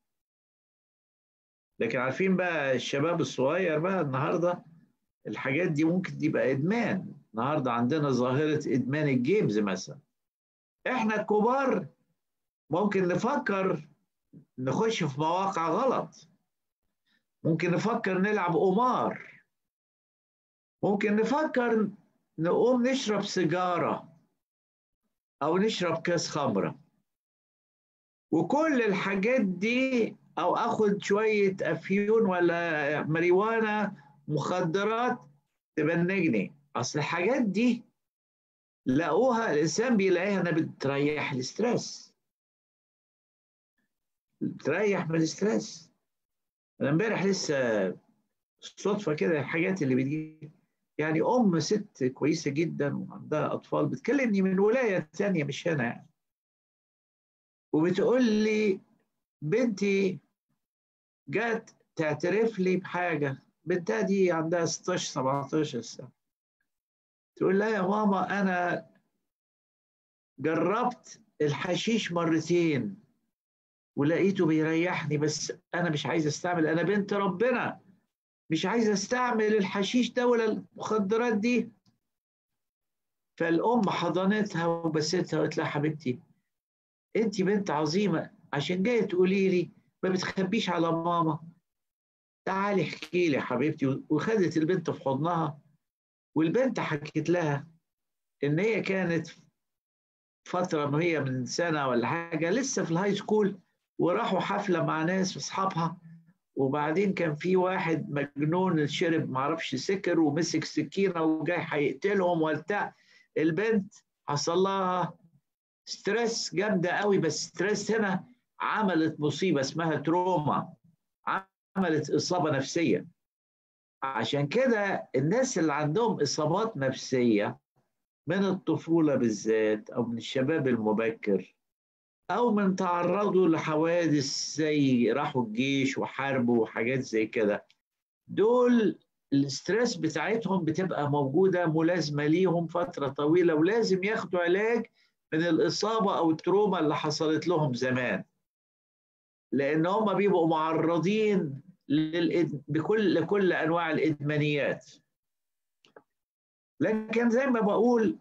لكن عارفين بقى الشباب الصغير بقى النهاردة الحاجات دي ممكن تبقى إدمان النهاردة عندنا ظاهرة إدمان الجيمز مثلا إحنا الكبار ممكن نفكر نخش في مواقع غلط ممكن نفكر نلعب قمار ممكن نفكر نقوم نشرب سيجارة أو نشرب كاس خمرة وكل الحاجات دي أو أخد شوية أفيون ولا ماريوانا مخدرات تبنجني أصل الحاجات دي لقوها الإنسان بيلاقيها إنها بتريح الاسترس بتريح من الاسترس أنا امبارح لسه صدفة كده الحاجات اللي بتجي يعني ام ست كويسه جدا وعندها اطفال بتكلمني من ولايه ثانيه مش هنا يعني وبتقول لي بنتي جت تعترف لي بحاجه بنتها دي عندها 16 17 سنه تقول لها يا ماما انا جربت الحشيش مرتين ولقيته بيريحني بس انا مش عايز استعمل انا بنت ربنا مش عايز استعمل الحشيش ده ولا المخدرات دي فالام حضنتها وبستها وقالت لها حبيبتي انت بنت عظيمه عشان جايه تقولي لي ما بتخبيش على ماما تعالي احكي لي يا حبيبتي وخدت البنت في حضنها والبنت حكت لها ان هي كانت فتره ما هي من سنه ولا حاجه لسه في الهاي سكول وراحوا حفله مع ناس اصحابها وبعدين كان في واحد مجنون شرب معرفش سكر ومسك سكينه وجاي هيقتلهم وبتاع البنت حصل لها ستريس جامده قوي بس ستريس هنا عملت مصيبه اسمها تروما عملت اصابه نفسيه عشان كده الناس اللي عندهم اصابات نفسيه من الطفوله بالذات او من الشباب المبكر او من تعرضوا لحوادث زي راحوا الجيش وحاربوا وحاجات زي كده دول الاسترس بتاعتهم بتبقى موجوده ملازمه ليهم فتره طويله ولازم ياخدوا علاج من الاصابه او التروما اللي حصلت لهم زمان لان هم بيبقوا معرضين للإد... بكل لكل انواع الادمانيات لكن زي ما بقول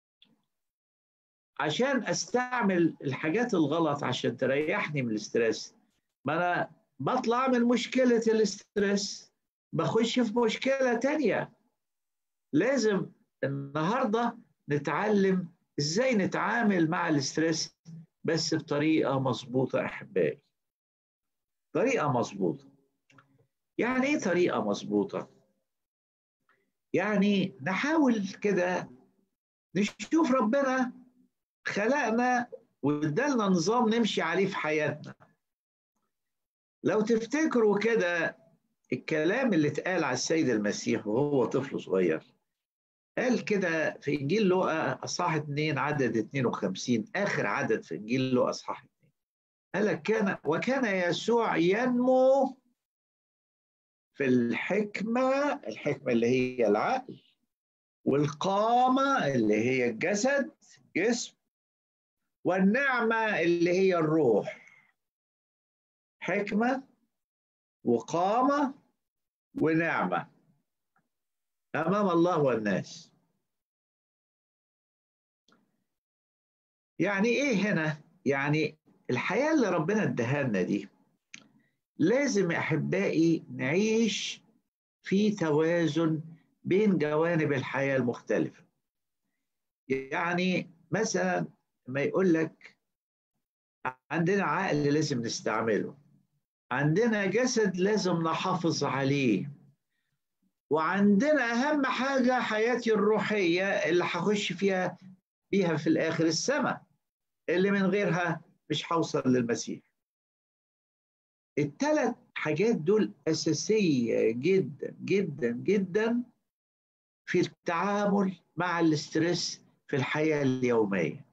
عشان استعمل الحاجات الغلط عشان تريحني من الاسترس ما انا بطلع من مشكلة الاسترس بخش في مشكلة تانية لازم النهاردة نتعلم ازاي نتعامل مع الاسترس بس بطريقة مظبوطة أحبائي طريقة مظبوطة يعني ايه طريقة مظبوطة؟ يعني نحاول كده نشوف ربنا خلقنا وادالنا نظام نمشي عليه في حياتنا لو تفتكروا كده الكلام اللي اتقال على السيد المسيح وهو طفل صغير قال كده في انجيل لوقا اصحاح 2 عدد 52 اخر عدد في انجيل لوقا اصحاح 2 قال لك كان وكان يسوع ينمو في الحكمه الحكمه اللي هي العقل والقامه اللي هي الجسد جسم والنعمه اللي هي الروح حكمه وقامه ونعمه امام الله والناس يعني ايه هنا يعني الحياه اللي ربنا اداها لنا دي لازم احبائي نعيش في توازن بين جوانب الحياه المختلفه يعني مثلا ما يقول لك عندنا عقل لازم نستعمله عندنا جسد لازم نحافظ عليه وعندنا اهم حاجه حياتي الروحيه اللي هخش فيها بيها في الاخر السماء اللي من غيرها مش هوصل للمسيح الثلاث حاجات دول اساسيه جدا جدا جدا في التعامل مع الاسترس في الحياه اليوميه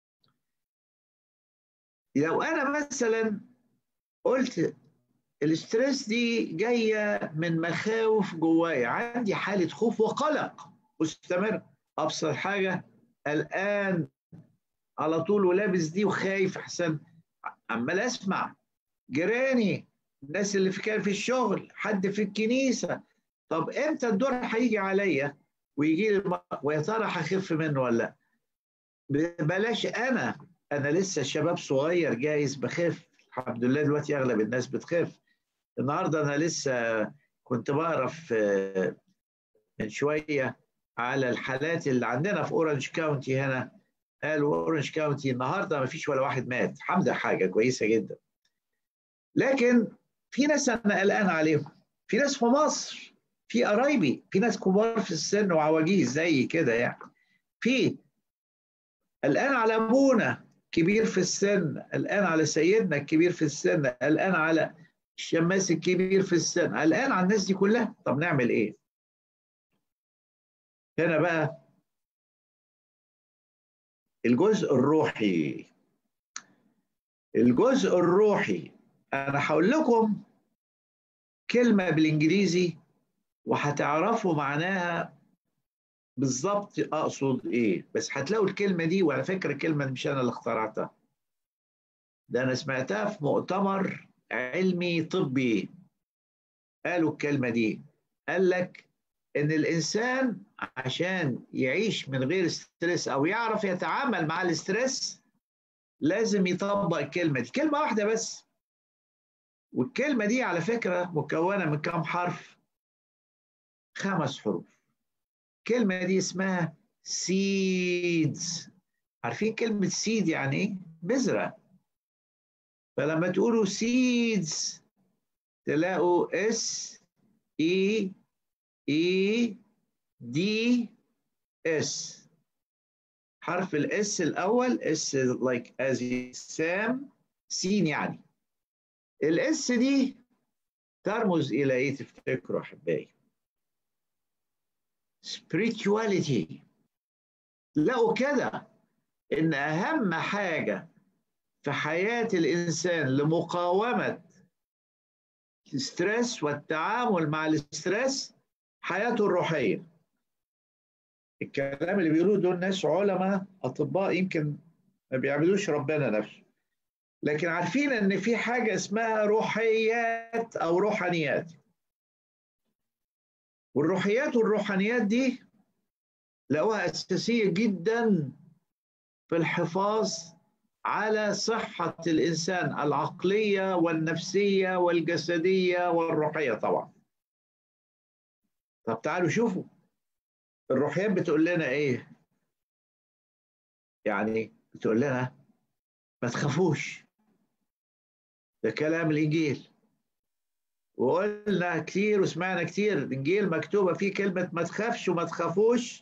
لو انا مثلا قلت الاسترس دي جايه من مخاوف جوايا عندي حاله خوف وقلق مستمر ابسط حاجه قلقان على طول ولابس دي وخايف احسن عمال اسمع جيراني الناس اللي في كان في الشغل حد في الكنيسه طب امتى الدور هيجي عليا ويجي لي ويا ترى هخف منه ولا لا بلاش انا انا لسه شباب صغير جايز بخف الحمد لله دلوقتي اغلب الناس بتخف النهارده انا لسه كنت بقرا في من شويه على الحالات اللي عندنا في اورنج كاونتي هنا قالوا اورنج كاونتي النهارده ما فيش ولا واحد مات الحمد لله حاجه كويسه جدا لكن في ناس انا قلقان عليهم في ناس في مصر في قرايبي في ناس كبار في السن وعواجيز زي كده يعني في قلقان على ابونا كبير في السن قلقان على سيدنا الكبير في السن قلقان على الشماس الكبير في السن قلقان على الناس دي كلها طب نعمل ايه هنا بقى الجزء الروحي الجزء الروحي انا هقول لكم كلمه بالانجليزي وهتعرفوا معناها بالظبط اقصد ايه بس هتلاقوا الكلمه دي وعلى فكره الكلمه مش انا اللي اخترعتها ده انا سمعتها في مؤتمر علمي طبي قالوا الكلمه دي قال لك ان الانسان عشان يعيش من غير ستريس او يعرف يتعامل مع الاسترس لازم يطبق الكلمه دي كلمه واحده بس والكلمه دي على فكره مكونه من كام حرف خمس حروف الكلمه دي اسمها سيدز عارفين كلمه سيد يعني ايه بذره فلما تقولوا سيدز تلاقوا اس اي اي دي اس حرف الاس الاول اس لايك از سام سين يعني الاس دي ترمز الى ايه تفتكروا احبائي spirituality لقوا كده ان اهم حاجه في حياه الانسان لمقاومه الستريس والتعامل مع الاسترس حياته الروحيه الكلام اللي بيقولوه دول ناس علماء اطباء يمكن ما بيعبدوش ربنا نفسه لكن عارفين ان في حاجه اسمها روحيات او روحانيات والروحيات والروحانيات دي لقوها أساسية جدا في الحفاظ على صحة الإنسان العقلية والنفسية والجسدية والروحية طبعا طب تعالوا شوفوا الروحيات بتقول لنا إيه يعني بتقول لنا ما تخافوش ده كلام الإنجيل وقلنا كتير وسمعنا كتير الإنجيل مكتوبة فيه كلمة ما تخافش وما تخافوش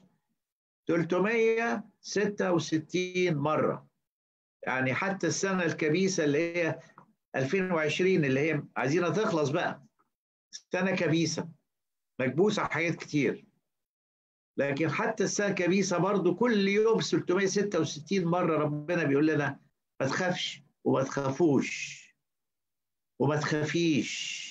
366 مرة يعني حتى السنة الكبيسة اللي هي 2020 اللي هي عايزينها تخلص بقى سنة كبيسة مكبوسة حاجات كتير لكن حتى السنة الكبيسة برضو كل يوم 366 مرة ربنا بيقول لنا ما تخافش وما تخافوش وما تخافيش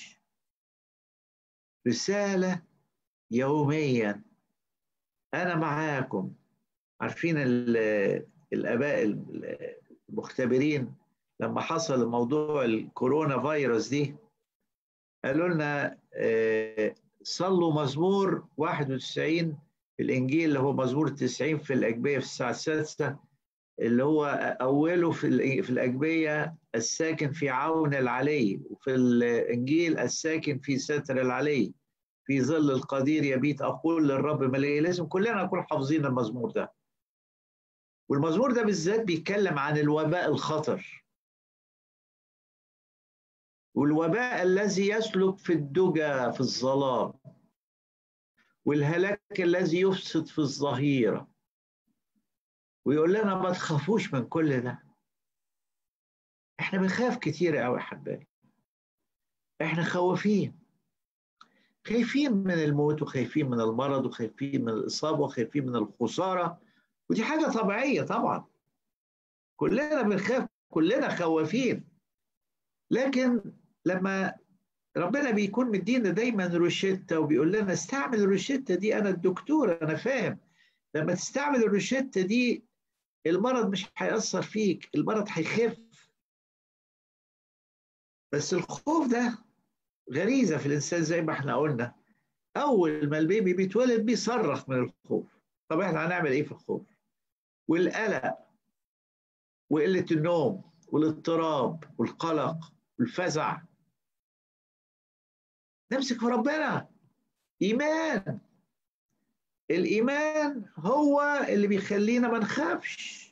رسالة يوميا أنا معاكم عارفين الآباء المختبرين لما حصل موضوع الكورونا فيروس دي قالوا لنا صلوا مزمور 91 في الإنجيل اللي هو مزمور 90 في الأجبية في الساعة السادسة اللي هو أوله في في الأجبية الساكن في عون العلي وفي الإنجيل الساكن في ستر العلي في ظل القدير يبيت أقول للرب ملئ لازم كلنا نكون حافظين المزمور ده والمزمور ده بالذات بيتكلم عن الوباء الخطر والوباء الذي يسلك في الدجى في الظلام والهلاك الذي يفسد في الظهيرة ويقول لنا ما تخافوش من كل ده احنا بنخاف كتير قوي يا حبايبي احنا خوافين خايفين من الموت وخايفين من المرض وخايفين من الإصابة وخايفين من الخسارة ودي حاجة طبيعية طبعا كلنا بنخاف كلنا خوافين لكن لما ربنا بيكون مدينا دايما روشتة وبيقول لنا استعمل الروشتة دي أنا الدكتور أنا فاهم لما تستعمل الروشتة دي المرض مش هيأثر فيك المرض هيخف بس الخوف ده غريزة في الإنسان زي ما احنا قلنا أول ما البيبي بيتولد بيصرخ من الخوف طب احنا هنعمل إيه في الخوف والقلق وقلة النوم والاضطراب والقلق والفزع نمسك في ربنا إيمان الإيمان هو اللي بيخلينا ما نخافش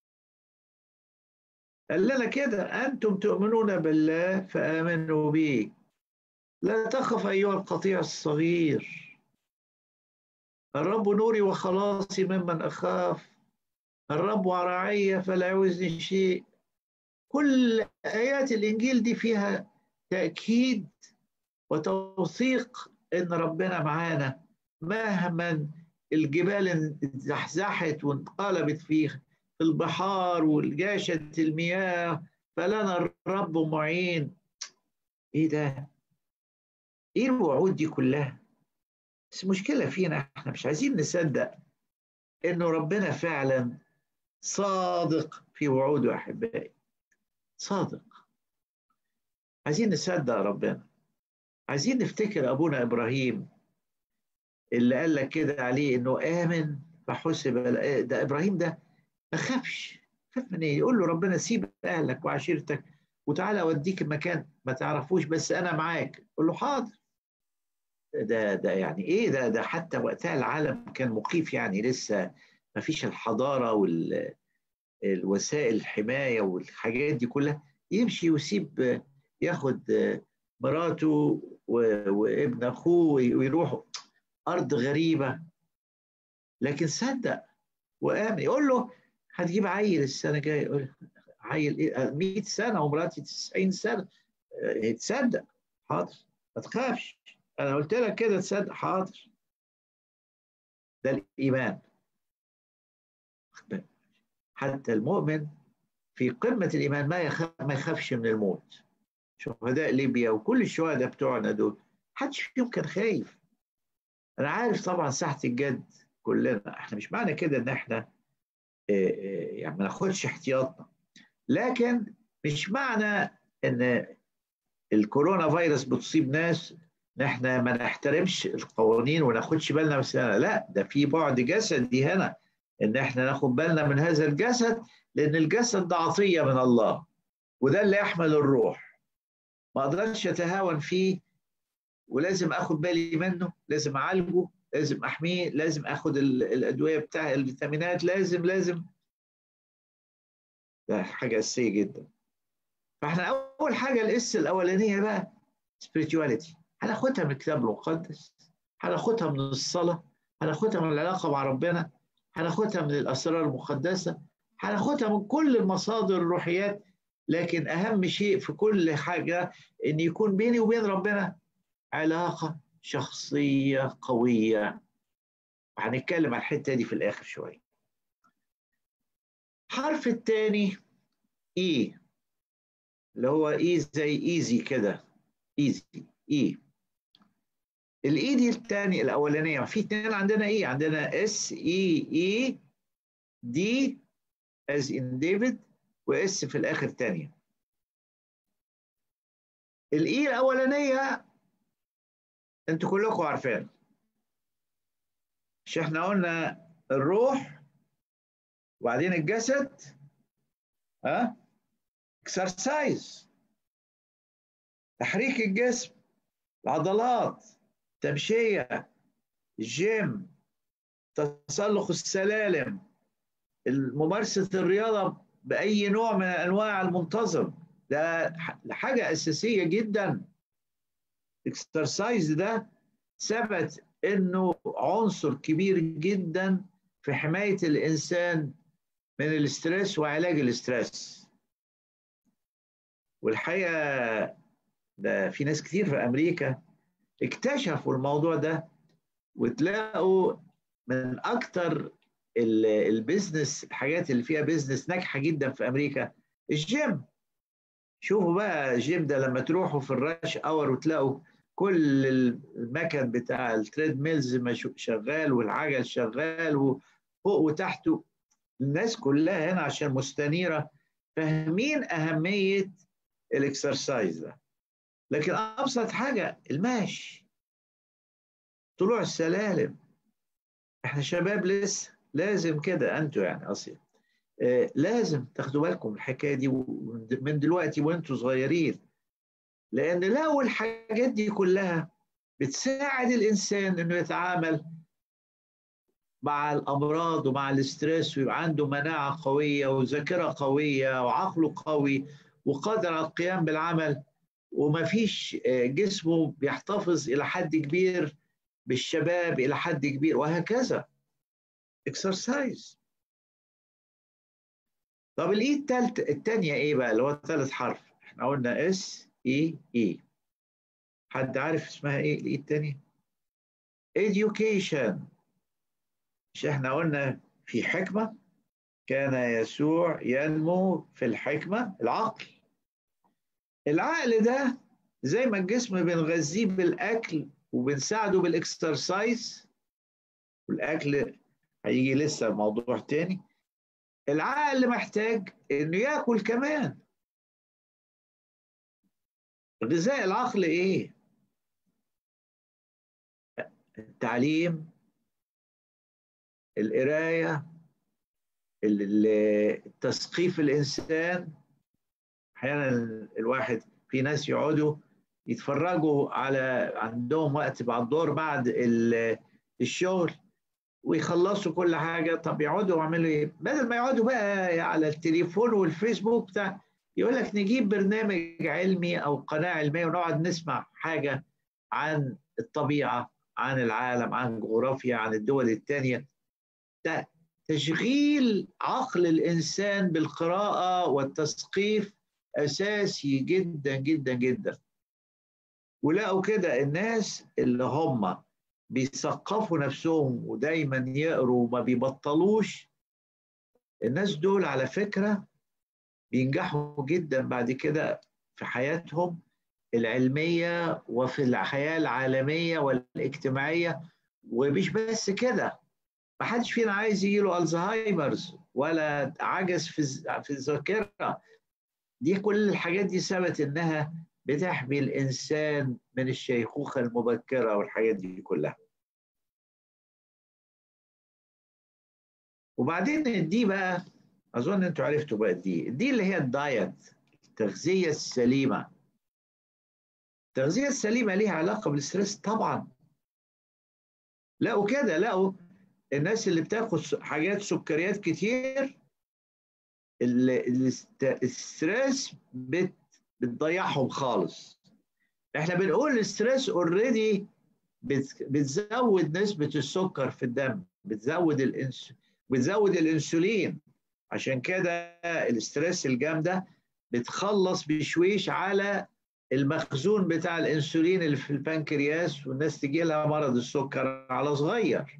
قال لنا كده أنتم تؤمنون بالله فآمنوا بي لا تخف أيها القطيع الصغير الرب نوري وخلاصي ممن أخاف الرب رعية فلا يعوزني شيء كل آيات الإنجيل دي فيها تأكيد وتوثيق إن ربنا معانا مهما الجبال اتزحزحت وانقلبت في في البحار والجاشة المياه فلنا الرب معين ايه ده ايه الوعود دي كلها بس المشكلة فينا احنا مش عايزين نصدق انه ربنا فعلا صادق في وعوده احبائي صادق عايزين نصدق ربنا عايزين نفتكر ابونا ابراهيم اللي قال لك كده عليه انه امن فحسب ده ابراهيم ده ما خافش خاف من ايه يقول له ربنا سيب اهلك وعشيرتك وتعالى اوديك مكان ما تعرفوش بس انا معاك قول له حاضر ده ده يعني ايه ده ده حتى وقتها العالم كان مخيف يعني لسه ما فيش الحضاره والوسائل الحمايه والحاجات دي كلها يمشي ويسيب ياخد مراته وابن اخوه ويروحوا ارض غريبه لكن صدق وامن يقول له هتجيب عيل السنه الجايه يقول عيل ايه 100 سنه ومراتي 90 سنه تصدق حاضر ما تخافش انا قلت لك كده تصدق حاضر ده الايمان حتى المؤمن في قمه الايمان ما يخاف ما يخافش من الموت شهداء ليبيا وكل الشهداء بتوعنا دول محدش فيهم كان خايف انا عارف طبعا ساحه الجد كلنا احنا مش معنى كده ان احنا يعني ما ناخدش احتياطنا لكن مش معنى ان الكورونا فيروس بتصيب ناس ان احنا ما نحترمش القوانين وناخدش بالنا بس لا ده في بعد جسدي هنا ان احنا ناخد بالنا من هذا الجسد لان الجسد ده عطيه من الله وده اللي يحمل الروح ما اقدرش اتهاون فيه ولازم اخد بالي منه لازم اعالجه لازم احميه لازم اخد الادويه بتاع الفيتامينات لازم لازم ده حاجه اساسيه جدا فاحنا اول حاجه الاس الاولانيه بقى spirituality هناخدها من الكتاب المقدس هناخدها من الصلاه هناخدها من العلاقه مع ربنا هناخدها من الاسرار المقدسه هناخدها من كل المصادر الروحيات لكن اهم شيء في كل حاجه ان يكون بيني وبين ربنا علاقه شخصيه قويه وهنتكلم عن الحته دي في الاخر شويه الحرف الثاني اي اللي هو اي زي ايزي كده ايزي اي الاي دي الثاني الاولانيه في اثنين عندنا اي عندنا اس اي اي دي از ان ديفيد واس في الاخر ثانيه الاي الاولانيه انتوا كلكم عارفين مش احنا قلنا الروح وبعدين الجسد ها اكسرسايز تحريك الجسم العضلات تمشيه الجيم تسلق السلالم ممارسه الرياضه باي نوع من انواع المنتظم ده حاجه اساسيه جدا الاكسرسايز ده ثبت انه عنصر كبير جدا في حمايه الانسان من الاسترس وعلاج الاسترس والحقيقه ده في ناس كتير في امريكا اكتشفوا الموضوع ده وتلاقوا من اكتر البيزنس الحاجات اللي فيها بيزنس ناجحه جدا في امريكا الجيم شوفوا بقى الجيم ده لما تروحوا في الراش اور وتلاقوا كل المكن بتاع التريد ميلز شغال والعجل شغال وفوق وتحته الناس كلها هنا عشان مستنيره فاهمين اهميه الاكسرسايز ده لكن ابسط حاجه المشي طلوع السلالم احنا شباب لسه لازم كده انتوا يعني اصلا آه لازم تاخدوا بالكم الحكايه دي من دلوقتي وانتوا صغيرين لان لو الحاجات دي كلها بتساعد الانسان انه يتعامل مع الامراض ومع الاسترس ويبقى عنده مناعه قويه وذاكره قويه وعقله قوي وقادر على القيام بالعمل وما فيش جسمه بيحتفظ الى حد كبير بالشباب الى حد كبير وهكذا اكسرسايز طب الاي الثالثه الثانيه ايه بقى اللي هو ثالث حرف احنا قلنا اس اي اي حد عارف اسمها ايه الاي الثانيه education مش احنا قلنا في حكمه كان يسوع ينمو في الحكمه العقل العقل ده زي ما الجسم بنغذيه بالاكل وبنساعده بالاكسرسايز والاكل هيجي لسه موضوع تاني العقل محتاج انه ياكل كمان غذاء العقل ايه التعليم القرايه تثقيف الانسان احيانا الواحد في ناس يقعدوا يتفرجوا على عندهم وقت بعد الدور بعد الشغل ويخلصوا كل حاجه طب يقعدوا يعملوا ايه؟ بدل ما يقعدوا بقى على التليفون والفيسبوك بتاع يقول لك نجيب برنامج علمي او قناه علميه ونقعد نسمع حاجه عن الطبيعه عن العالم عن جغرافيا عن الدول الثانيه ده تشغيل عقل الانسان بالقراءه والتثقيف اساسي جدا جدا جدا ولقوا كده الناس اللي هم بيثقفوا نفسهم ودايما يقروا وما بيبطلوش الناس دول على فكره بينجحوا جدا بعد كده في حياتهم العلميه وفي الحياه العالميه والاجتماعيه ومش بس كده ما حدش فينا عايز يجي له الزهايمرز ولا عجز في في الذاكره دي كل الحاجات دي ثبت انها بتحمي الانسان من الشيخوخه المبكره والحاجات دي كلها وبعدين دي بقى اظن انتوا عرفتوا بقى دي دي اللي هي الدايت التغذيه السليمه التغذيه السليمه ليها علاقه بالستريس طبعا لقوا كده لقوا الناس اللي بتاخد حاجات سكريات كتير الستريس بت بتضيعهم خالص احنا بنقول الستريس اوريدي بتزود نسبة السكر في الدم بتزود الانس بتزود الانسولين عشان كده الاستريس الجامدة بتخلص بشويش على المخزون بتاع الانسولين اللي في البنكرياس والناس تجي لها مرض السكر على صغير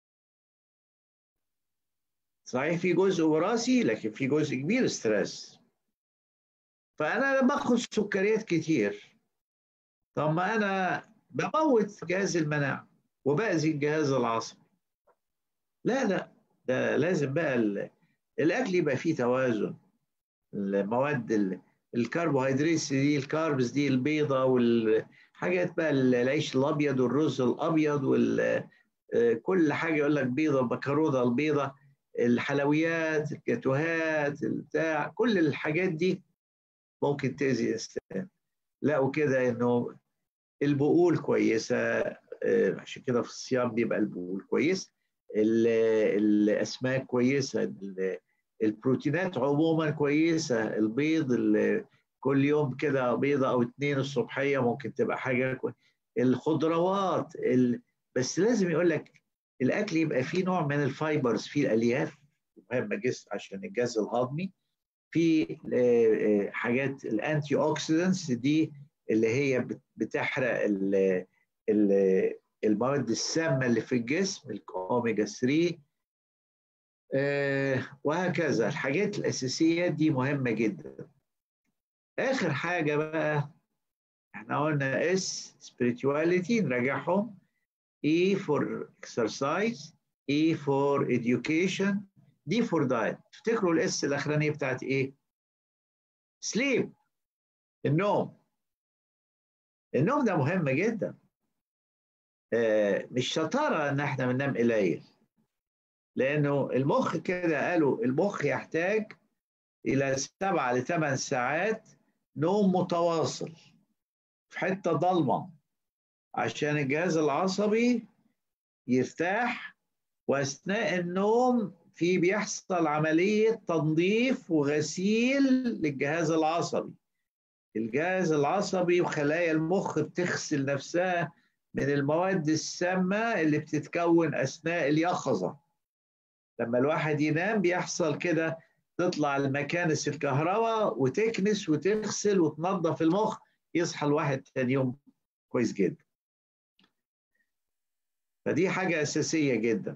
صحيح في جزء وراثي لكن في جزء كبير ستريس فانا لما باخد سكريات كتير طب ما انا بموت جهاز المناعه وباذي الجهاز العصبي لا لا ده لازم بقى الاكل يبقى فيه توازن المواد الكربوهيدرات دي الكاربس دي البيضه والحاجات بقى العيش الابيض والرز الابيض وال كل حاجه يقول لك بيضه مكرونه البيضه الحلويات الجاتوهات بتاع كل الحاجات دي ممكن تأذي الإنسان لقوا كده إنه البقول كويسة عشان كده في الصيام بيبقى البقول كويس الأسماك كويسة البروتينات عموما كويسة البيض كل يوم كده بيضة أو اتنين الصبحية ممكن تبقى حاجة كويسة الخضروات ال... بس لازم يقول لك الأكل يبقى فيه نوع من الفايبرز فيه الألياف مهمة جدا عشان الجهاز الهضمي في حاجات الانتي اوكسيدنتس دي اللي هي بتحرق المواد السامه اللي في الجسم الاوميجا 3 وهكذا الحاجات الاساسيات دي مهمه جدا اخر حاجه بقى احنا قلنا اس spirituality نراجعهم E for exercise E for education دي فور دايت تفتكروا الاس الاخرانيه بتاعت ايه سليب النوم النوم ده مهم جدا آه مش شطاره ان احنا بننام قليل لانه المخ كده قالوا المخ يحتاج الى سبعة لثمان ساعات نوم متواصل في حته ضلمه عشان الجهاز العصبي يرتاح واثناء النوم في بيحصل عملية تنظيف وغسيل للجهاز العصبي الجهاز العصبي وخلايا المخ بتغسل نفسها من المواد السامة اللي بتتكون أثناء اليقظة لما الواحد ينام بيحصل كده تطلع المكانس الكهرباء وتكنس وتغسل وتنظف المخ يصحى الواحد تاني يوم كويس جدا فدي حاجة أساسية جدا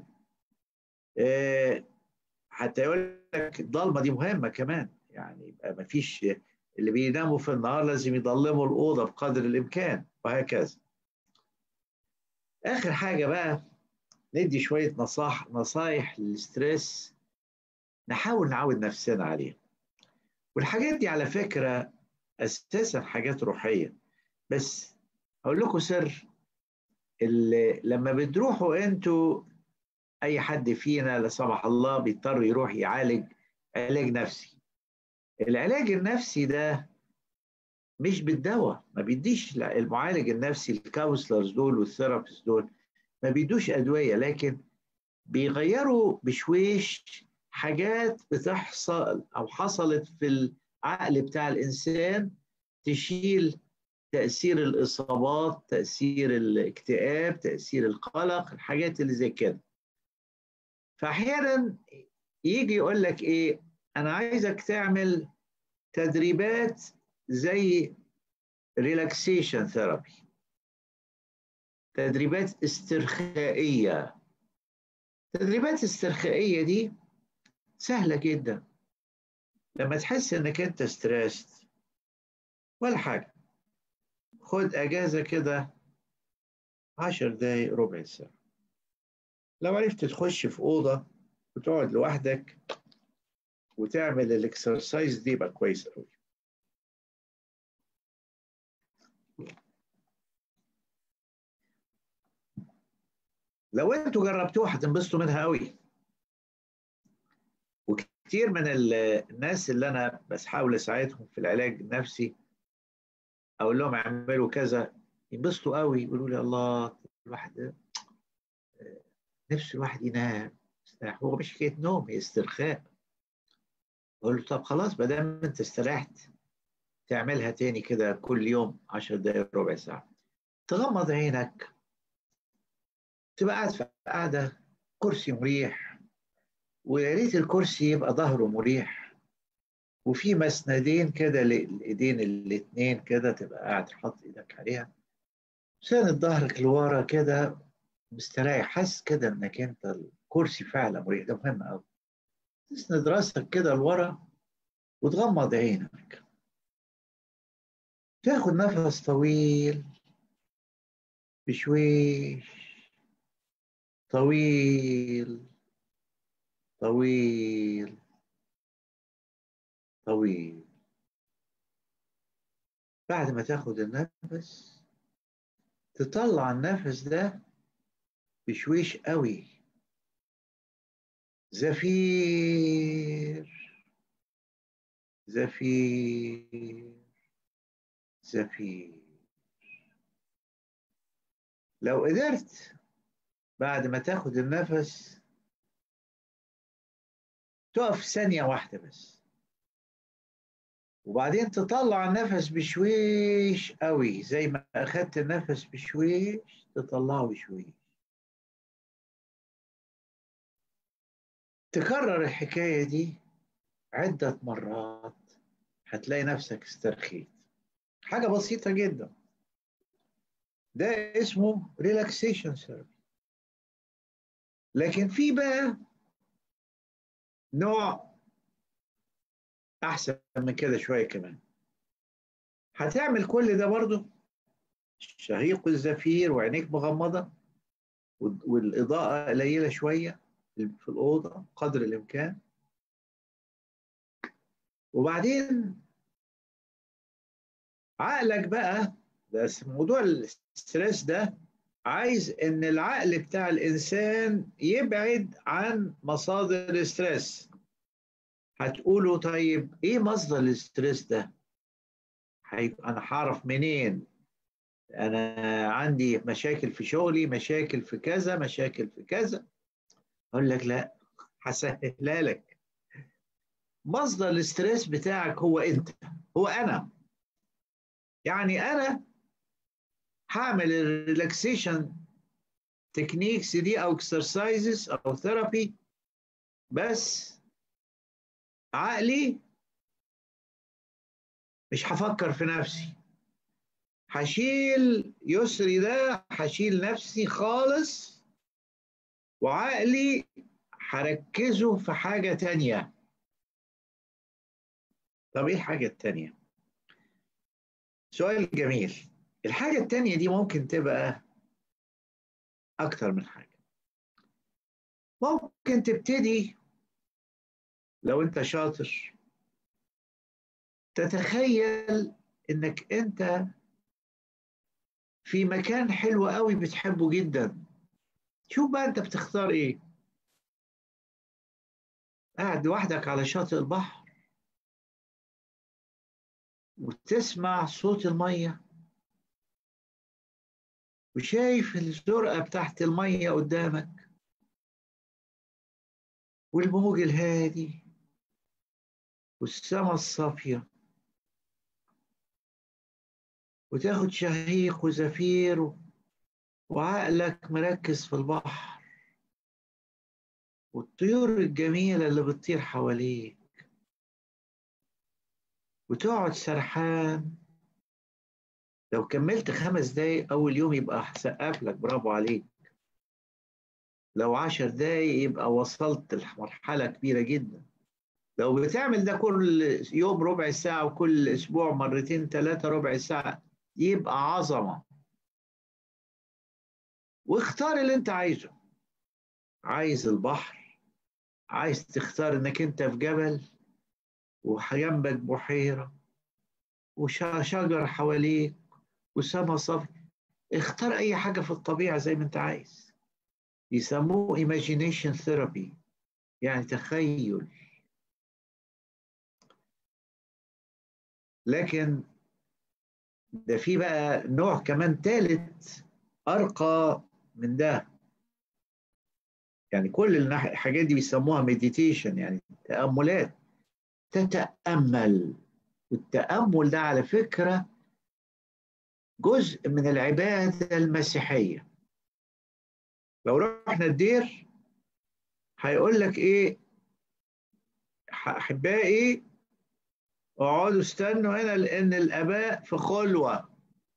حتى يقول لك الضلمه دي مهمه كمان يعني يبقى ما فيش اللي بيناموا في النهار لازم يضلموا الاوضه بقدر الامكان وهكذا اخر حاجه بقى ندي شويه نصاح نصايح للستريس نحاول نعود نفسنا عليها والحاجات دي على فكره اساسا حاجات روحيه بس اقول لكم سر اللي لما بتروحوا انتوا اي حد فينا لا سمح الله بيضطر يروح يعالج علاج نفسي العلاج النفسي ده مش بالدواء ما بيديش المعالج النفسي الكونسلرز دول والثيرابيست دول ما بيدوش ادويه لكن بيغيروا بشويش حاجات بتحصل او حصلت في العقل بتاع الانسان تشيل تاثير الاصابات تاثير الاكتئاب تاثير القلق الحاجات اللي زي كده فاحيانا يجي يقول لك ايه انا عايزك تعمل تدريبات زي ريلاكسيشن ثيرابي تدريبات استرخائيه تدريبات استرخائيه دي سهله جدا لما تحس انك انت ستريست ولا حاجه خد اجازه كده عشر دقايق ربع ساعه لو عرفت تخش في اوضه وتقعد لوحدك وتعمل الاكسرسايز دي يبقى كويس قوي لو انتوا جربتوها هتنبسطوا منها قوي وكتير من ال- الناس اللي انا بحاول اساعدهم في العلاج النفسي اقول لهم اعملوا كذا ينبسطوا قوي يقولوا لي الله الواحد نفسه الواحد ينام يستريح هو مش حكايه نوم هي استرخاء اقول له طب خلاص ما دام انت استريحت تعملها تاني كده كل يوم 10 دقائق ربع ساعه تغمض عينك تبقى قاعد في قاعده كرسي مريح ويا ريت الكرسي يبقى ظهره مريح وفي مسندين كده للايدين الاثنين كده تبقى قاعد حاطط ايدك عليها ساند ظهرك لورا كده مستريح حاسس كده انك انت الكرسي فعلا مريح ده مهم قوي تسند راسك كده لورا وتغمض عينك تاخد نفس طويل بشويش طويل طويل طويل بعد ما تاخد النفس تطلع النفس ده بشويش قوي زفير زفير زفير لو قدرت بعد ما تاخد النفس تقف ثانية واحدة بس وبعدين تطلع النفس بشويش قوي زي ما أخدت النفس بشويش تطلعه بشويش تكرر الحكاية دي عدة مرات هتلاقي نفسك استرخيت حاجة بسيطة جدا ده اسمه ريلاكسيشن ثيرابي لكن في بقى نوع احسن من كده شويه كمان هتعمل كل ده برضو شهيق الزفير وعينيك مغمضه والاضاءه قليله شويه في الاوضه قدر الامكان وبعدين عقلك بقى بس موضوع الاسترس ده عايز ان العقل بتاع الانسان يبعد عن مصادر الاسترس هتقولوا طيب ايه مصدر الاسترس ده انا هعرف منين انا عندي مشاكل في شغلي مشاكل في كذا مشاكل في كذا اقول لك لا هسهلها لك مصدر الاسترس بتاعك هو انت هو انا يعني انا هعمل الريلاكسيشن تكنيكس دي او اكسرسايزز او ثيرابي بس عقلي مش هفكر في نفسي هشيل يسري ده هشيل نفسي خالص وعقلي هركزه في حاجة تانية طب ايه الحاجة التانية؟ سؤال جميل الحاجة التانية دي ممكن تبقى أكتر من حاجة ممكن تبتدي لو أنت شاطر تتخيل إنك أنت في مكان حلو قوي بتحبه جدا شوف بقى أنت بتختار إيه قاعد لوحدك على شاطئ البحر وتسمع صوت الميه وشايف الزرقة بتاعت المية قدامك والموج الهادي والسماء الصافية وتاخد شهيق وزفير وعقلك مركز في البحر والطيور الجميلة اللي بتطير حواليك وتقعد سرحان لو كملت خمس دقايق أول يوم يبقى هسقف لك برافو عليك لو عشر دقايق يبقى وصلت لمرحلة كبيرة جدا لو بتعمل ده كل يوم ربع ساعة وكل أسبوع مرتين ثلاثة ربع ساعة يبقى عظمة واختار اللي انت عايزه عايز البحر عايز تختار انك انت في جبل وجنبك بحيرة وشجر حواليك وسما صافي اختار اي حاجة في الطبيعة زي ما انت عايز يسموه imagination therapy يعني تخيل لكن ده في بقى نوع كمان ثالث أرقى من ده يعني كل النح- الحاجات دي بيسموها مديتيشن يعني تأملات تتأمل والتأمل ده على فكرة جزء من العبادة المسيحية لو رحنا الدير هيقول لك ايه احبائي اقعدوا استنوا هنا لان الاباء في خلوه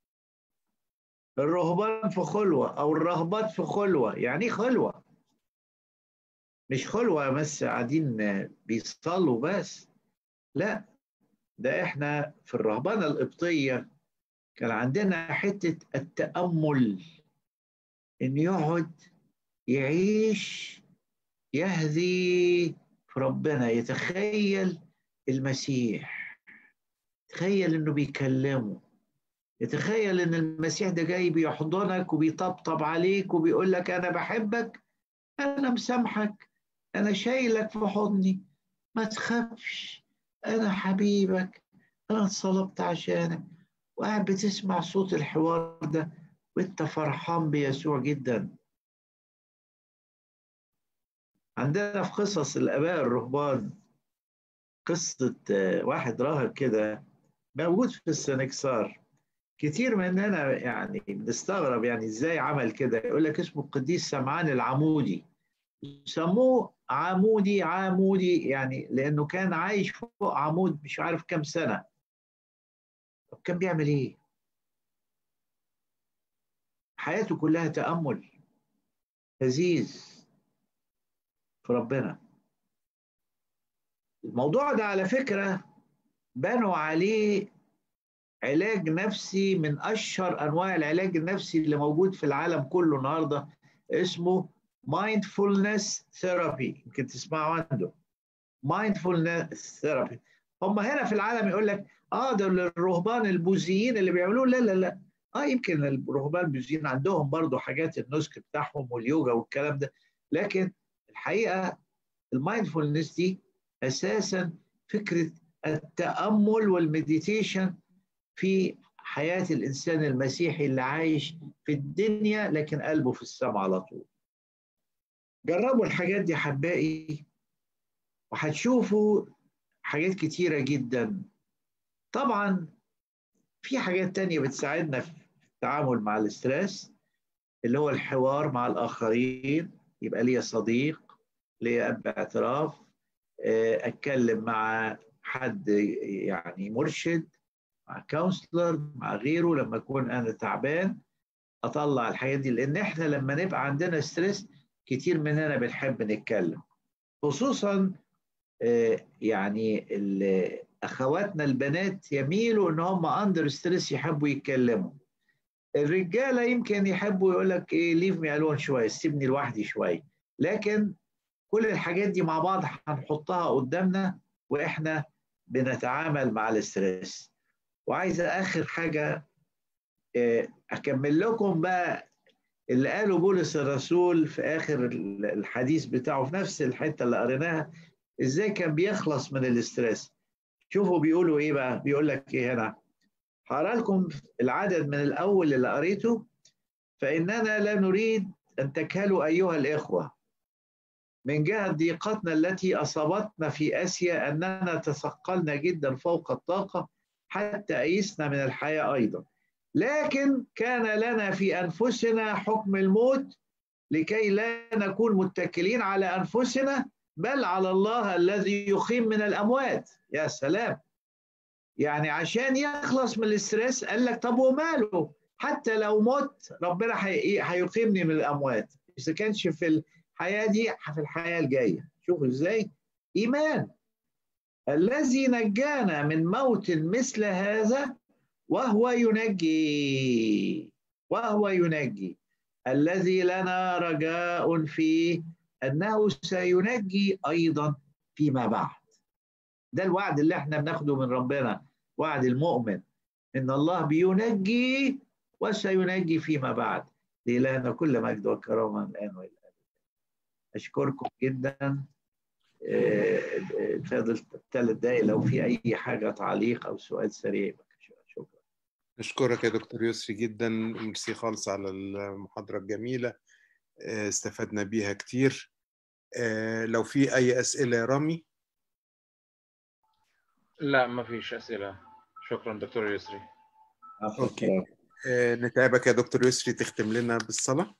الرهبان في خلوه او الرهبات في خلوه يعني ايه خلوه مش خلوه بس قاعدين بيصلوا بس لا ده احنا في الرهبنه القبطيه كان عندنا حته التامل ان يقعد يعيش يهدي في ربنا يتخيل المسيح تخيل انه بيكلمه يتخيل ان المسيح ده جاي بيحضنك وبيطبطب عليك وبيقول لك انا بحبك انا مسامحك انا شايلك في حضني ما تخافش انا حبيبك انا اتصلبت عشانك وقاعد بتسمع صوت الحوار ده وانت فرحان بيسوع جدا عندنا في قصص الاباء الرهبان قصه واحد راهب كده موجود في السنكسار كتير مننا يعني بنستغرب يعني ازاي عمل كده يقول لك اسمه القديس سمعان العمودي سموه عمودي عمودي يعني لانه كان عايش فوق عمود مش عارف كم سنه طب كان بيعمل ايه حياته كلها تامل لذيذ في ربنا الموضوع ده على فكره بنوا عليه علاج نفسي من اشهر انواع العلاج النفسي اللي موجود في العالم كله النهارده اسمه mindfulness therapy يمكن تسمعوا عنده mindfulness therapy هم هنا في العالم يقول لك اه ده الرهبان البوذيين اللي بيعملوه لا لا لا اه يمكن الرهبان البوذيين عندهم برضو حاجات النسك بتاعهم واليوجا والكلام ده لكن الحقيقه المايندفولنس دي اساسا فكره التامل والمديتيشن في حياه الانسان المسيحي اللي عايش في الدنيا لكن قلبه في السماء على طول جربوا الحاجات دي حبائي وهتشوفوا حاجات كتيرة جدا طبعا في حاجات تانية بتساعدنا في التعامل مع الاسترس اللي هو الحوار مع الآخرين يبقى ليا صديق ليا أب اعتراف أتكلم مع حد يعني مرشد مع كونسلر مع غيره لما أكون أنا تعبان أطلع الحاجات دي لأن إحنا لما نبقى عندنا ستريس كتير مننا بنحب نتكلم خصوصا يعني اخواتنا البنات يميلوا ان هم اندر ستريس يحبوا يتكلموا الرجاله يمكن يحبوا يقول لك ايه ليف مي الون شويه سيبني لوحدي شويه لكن كل الحاجات دي مع بعض هنحطها قدامنا واحنا بنتعامل مع الاستريس وعايزه اخر حاجه اكمل لكم بقى اللي قاله بولس الرسول في اخر الحديث بتاعه في نفس الحته اللي قريناها ازاي كان بيخلص من الاسترس شوفوا بيقولوا ايه بقى بيقول لك ايه هنا هقرا لكم العدد من الاول اللي قريته فاننا لا نريد ان تكهلوا ايها الاخوه من جهه ضيقتنا التي اصابتنا في اسيا اننا تثقلنا جدا فوق الطاقه حتى ايسنا من الحياه ايضا لكن كان لنا في انفسنا حكم الموت لكي لا نكون متكلين على انفسنا بل على الله الذي يقيم من الاموات يا سلام يعني عشان يخلص من الاسترس قال لك طب وماله حتى لو مت ربنا هيقيمني من الاموات اذا كانش في الحياه دي في الحياه الجايه شوفوا ازاي ايمان الذي نجانا من موت مثل هذا وهو ينجي وهو ينجي الذي لنا رجاء فيه انه سينجي ايضا فيما بعد ده الوعد اللي احنا بناخده من ربنا وعد المؤمن ان الله بينجي وسينجي فيما بعد لإلهنا كل مجد وكرامه الان والى اشكركم جدا آه، فاضل ثلاث دقايق لو في اي حاجه تعليق او سؤال سريع شكرا نشكرك يا دكتور يسري جدا ميرسي خالص على المحاضرة الجميلة آه، استفدنا بيها كتير آه، لو في أي أسئلة يا رامي لا ما فيش أسئلة شكرا دكتور يسري أوكي. آه، نتعبك يا دكتور يسري تختم لنا بالصلاة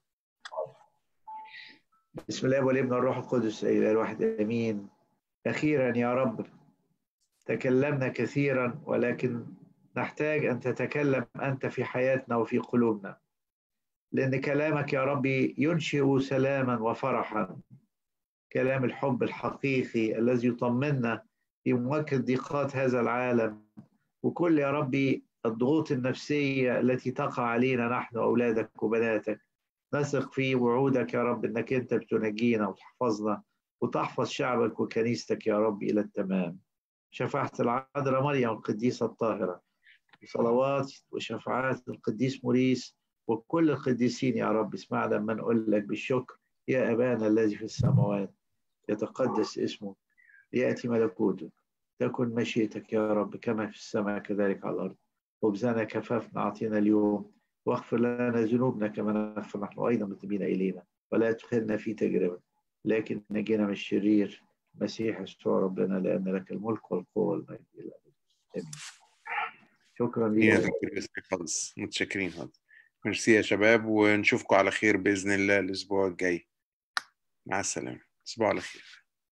بسم الله والابن والروح القدس الاله الواحد امين اخيرا يا رب تكلمنا كثيرا ولكن نحتاج ان تتكلم انت في حياتنا وفي قلوبنا لان كلامك يا ربي ينشئ سلاما وفرحا كلام الحب الحقيقي الذي يطمنا في مواجهه ضيقات هذا العالم وكل يا ربي الضغوط النفسيه التي تقع علينا نحن اولادك وبناتك نثق في وعودك يا رب انك انت بتنجينا وتحفظنا وتحفظ شعبك وكنيستك يا رب الى التمام شفاعة العذراء مريم القديسة الطاهرة صلوات وشفاعات القديس موريس وكل القديسين يا رب اسمعنا لما نقول لك بالشكر يا أبانا الذي في السماوات يتقدس اسمك ليأتي ملكوتك تكن مشيئتك يا رب كما في السماء كذلك على الأرض خبزنا كفافنا أعطينا اليوم واغفر لنا ذنوبنا كما نغفر نحن أيضا مذنبين إلينا ولا تدخلنا في تجربة لكن نجينا من الشرير مسيح يسوع ربنا لأن لك الملك والقوة والمجد إلى الأبد آمين شكرا يا لك دكتور يسري خالص متشكرين خالص ميرسي يا شباب ونشوفكم على خير بإذن الله الأسبوع الجاي مع السلامة تصبحوا على خير